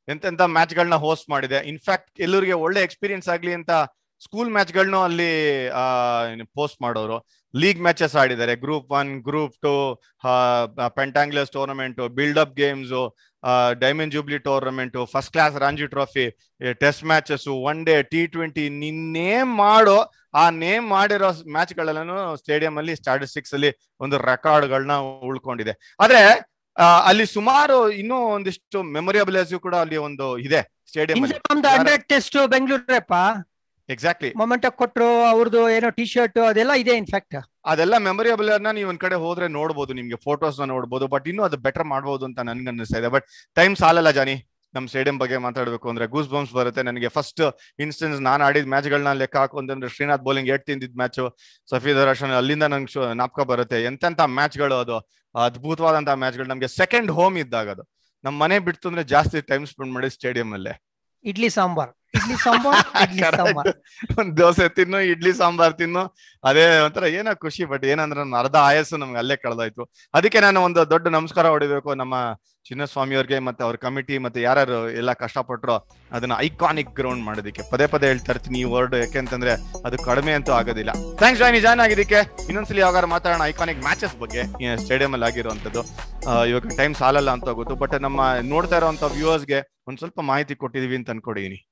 ಎಂತೆಂತ ಮ್ಯಾಚ್ ಗಳನ್ನ ಹೋಸ್ಟ್ ಮಾಡಿದೆ ಇನ್ಫ್ಯಾಕ್ಟ್ ಎಲ್ಲರಿಗೆ ಒಳ್ಳೆ ಎಕ್ಸ್ಪೀರಿಯನ್ಸ್ ಆಗ್ಲಿ ಅಂತ ಸ್ಕೂಲ್ ಮ್ಯಾಚ್ ಗಳನ್ನೂ ಅಲ್ಲಿ ಪೋಸ್ಟ್ ಮಾಡೋರು ಲೀಗ್ ಮ್ಯಾಚಸ್ ಆಡಿದ್ದಾರೆ group one group two pentangulars tournament build up games diamond jubilee tournament first class Ranji trophy test matches one day T twenty ನಿನ್ನೇಮ್ ಮಾಡೋ ಆ ನೇಮ್ ಮಾಡಿರೋ ಮ್ಯಾಚ್ ಗಳೆಲ್ಲೂ ಸ್ಟೇಡಿಯಂ ಅಲ್ಲಿ ಸ್ಟಾಟಿಸ್ಟಿಕ್ಸ್ ಅಲ್ಲಿ ಒಂದು ರೆಕಾರ್ಡ್ ಗಳನ್ನ ಉಳ್ಕೊಂಡಿದೆ ಆದ್ರೆ ಆ, ಅಲ್ಲಿ ಸುಮಾರು ಇನ್ನೂ ಒಂದಿಷ್ಟು ಮೆಮೊರಿಯಬಲ್ ಕೂಡ ಅಲ್ಲಿ ಒಂದು ಇದೆ ಸ್ಟೇಡಿಯಂ ಅಲ್ಲಿ ನಮ್ದು ಹಂಡ್ರೆಡ್ ಟೆಸ್ಟ್ ಬೆಂಗಳೂರಪ್ಪ ಎಕ್ಸಾಕ್ಟ್ಲಿ ಮೊಮೆಂಟ್ ಕೊಟ್ರು ಅವ್ರದ್ದು ಏನೋ ಟಿ ಶರ್ಟ್ ಅದೆಲ್ಲ ಇದೆ ಇನ್ಫ್ಯಾಕ್ಟ್ ಅದೆಲ್ಲ ಮೆಮೊರಿಯಬಲ್ ಅನ್ನ ನೀವು ಒಂದ್ ಕಡೆ ಹೋದ್ರೆ ನೋಡ್ಬೋದು ನಿಮ್ಗೆ ಫೋಟೋಸ್ ನ ನೋಡ್ಬೋದು ಬಟ್ ಇನ್ನೂ ಅದು ಬೆಟರ್ ಮಾಡ್ಬೋದು ಅಂತ ನನ್ಗೆ ಅನ್ನಿಸ್ತಾ ಇದೆ ಬಟ್ ಟೈಮ್ ಸಾಲಲ್ಲ ಜಾನಿ ನಮ್ ಸ್ಟೇಡಿಯಂ ಬಗ್ಗೆ ಮಾತಾಡ್ಬೇಕು ಅಂದ್ರೆ ಗೂಸ್ ಬಂಪ್ಸ್ ಬರುತ್ತೆ ನನಗೆ ಫಸ್ಟ್ ಇನ್ಸ್ಟೆನ್ಸ್ ನಾನು ಆಡಿದ ಮ್ಯಾಚ್ ಗಳನ್ನ ಲೆಕ್ಕ ಹಾಕೊಂಡ್ರೆ ಶ್ರೀನಾಥ್ ಬೌಲಿಂಗ್ ಏಟ್ ತಿಂದಿದ್ ಮ್ಯಾಚ್ ಸಫೀದ್ ರಶನ್ ಅಲ್ಲಿಂದ ನಂಗೆ ನಾಪ್ಕ ಬರುತ್ತೆ ಎಂತೆಂತ ಮ್ಯಾಚ್ ಗಳು ಅದು ಅದ್ಭುತವಾದಂತಹ ಮ್ಯಾಚ್ ಗಳು ನಮ್ಗೆ ಸೆಕೆಂಡ್ ಹೋಮ್ ಇದ್ದಾಗ ಅದು ನಮ್ ಮನೆ ಬಿಡ್ತು ಅಂದ್ರೆ ಜಾಸ್ತಿ ಟೈಮ್ ಸ್ಪೆಂಡ್ ಮಾಡಿ ಸ್ಟೇಡಿಯಂ ಅಲ್ಲೇ ಇಡ್ಲಿ ಸಾಂಬಾರ್ ಇಡ್ಲಿ ಸಾಂಬಾರ್ ಇಡ್ಲಿ ಸಾಂಬಾರ್ ಒಂದ್ ದೋಸೆ ತಿನ್ನು ಇಡ್ಲಿ ಸಾಂಬಾರ್ ತಿನ್ನು ಅದೇ ಒಂಥರ ಏನೋ ಖುಷಿ ಬಟ್ ಏನಂದ್ರೆ ನನ್ನ ಅರ್ಧ ಆಯಸ್ಸು ನಮ್ಗೆ ಅಲ್ಲೇ ಕಳೆದಾಯ್ತು ಅದಕ್ಕೆ ನಾನು ಒಂದು ದೊಡ್ಡ ನಮಸ್ಕಾರ ಹೊಡಿಬೇಕು ನಮ್ಮ ಚಿನ್ನಸ್ವಾಮಿ ಅವ್ರಿಗೆ ಮತ್ತೆ ಅವ್ರ ಕಮಿಟಿ ಮತ್ತೆ ಯಾರ್ಯಾರು ಎಲ್ಲ ಕಷ್ಟಪಟ್ರು ಅದನ್ನ ಐಕಾನಿಕ್ ಗ್ರೌಂಡ್ ಮಾಡೋದಕ್ಕೆ ಪದೇ ಪದೇ ಹೇಳ್ತಾ ಇರ್ತೀನಿ ಈ ವರ್ಡ್ ಯಾಕೆಂತಂದ್ರೆ ಅದು ಕಡಿಮೆ ಅಂತೂ ಆಗೋದಿಲ್ಲ ಥ್ಯಾಂಕ್ಸ್ ಜಾಯ್ನಿ ಜಾಯ್ನ್ ಆಗಿದ್ದಕ್ಕೆ ಇನ್ನೊಂದ್ಸಲಿ ಯಾವಾಗ ಮಾತಾಡೋಣ ಐಕಾನಿಕ್ ಮ್ಯಾಚಸ್ ಬಗ್ಗೆ ಸ್ಟೇಡಿಯಂ ಅಲ್ಲಿ ಆಗಿರುವಂತದ್ದು ಆ, ಇವಾಗ ಟೈಮ್ ಸಾಲಲ್ಲ ಅಂತ ಗೊತ್ತು ಬಟ್ ನಮ್ಮ ನೋಡ್ತಾ ಇರೋಂಥ ವ್ಯೂವರ್ಸ್ಗೆ ಒಂದ್ ಸ್ವಲ್ಪ ಮಾಹಿತಿ ಕೊಟ್ಟಿದೀವಿ ಅಂತ ಅನ್ಕೊಂಡಿದೀನಿ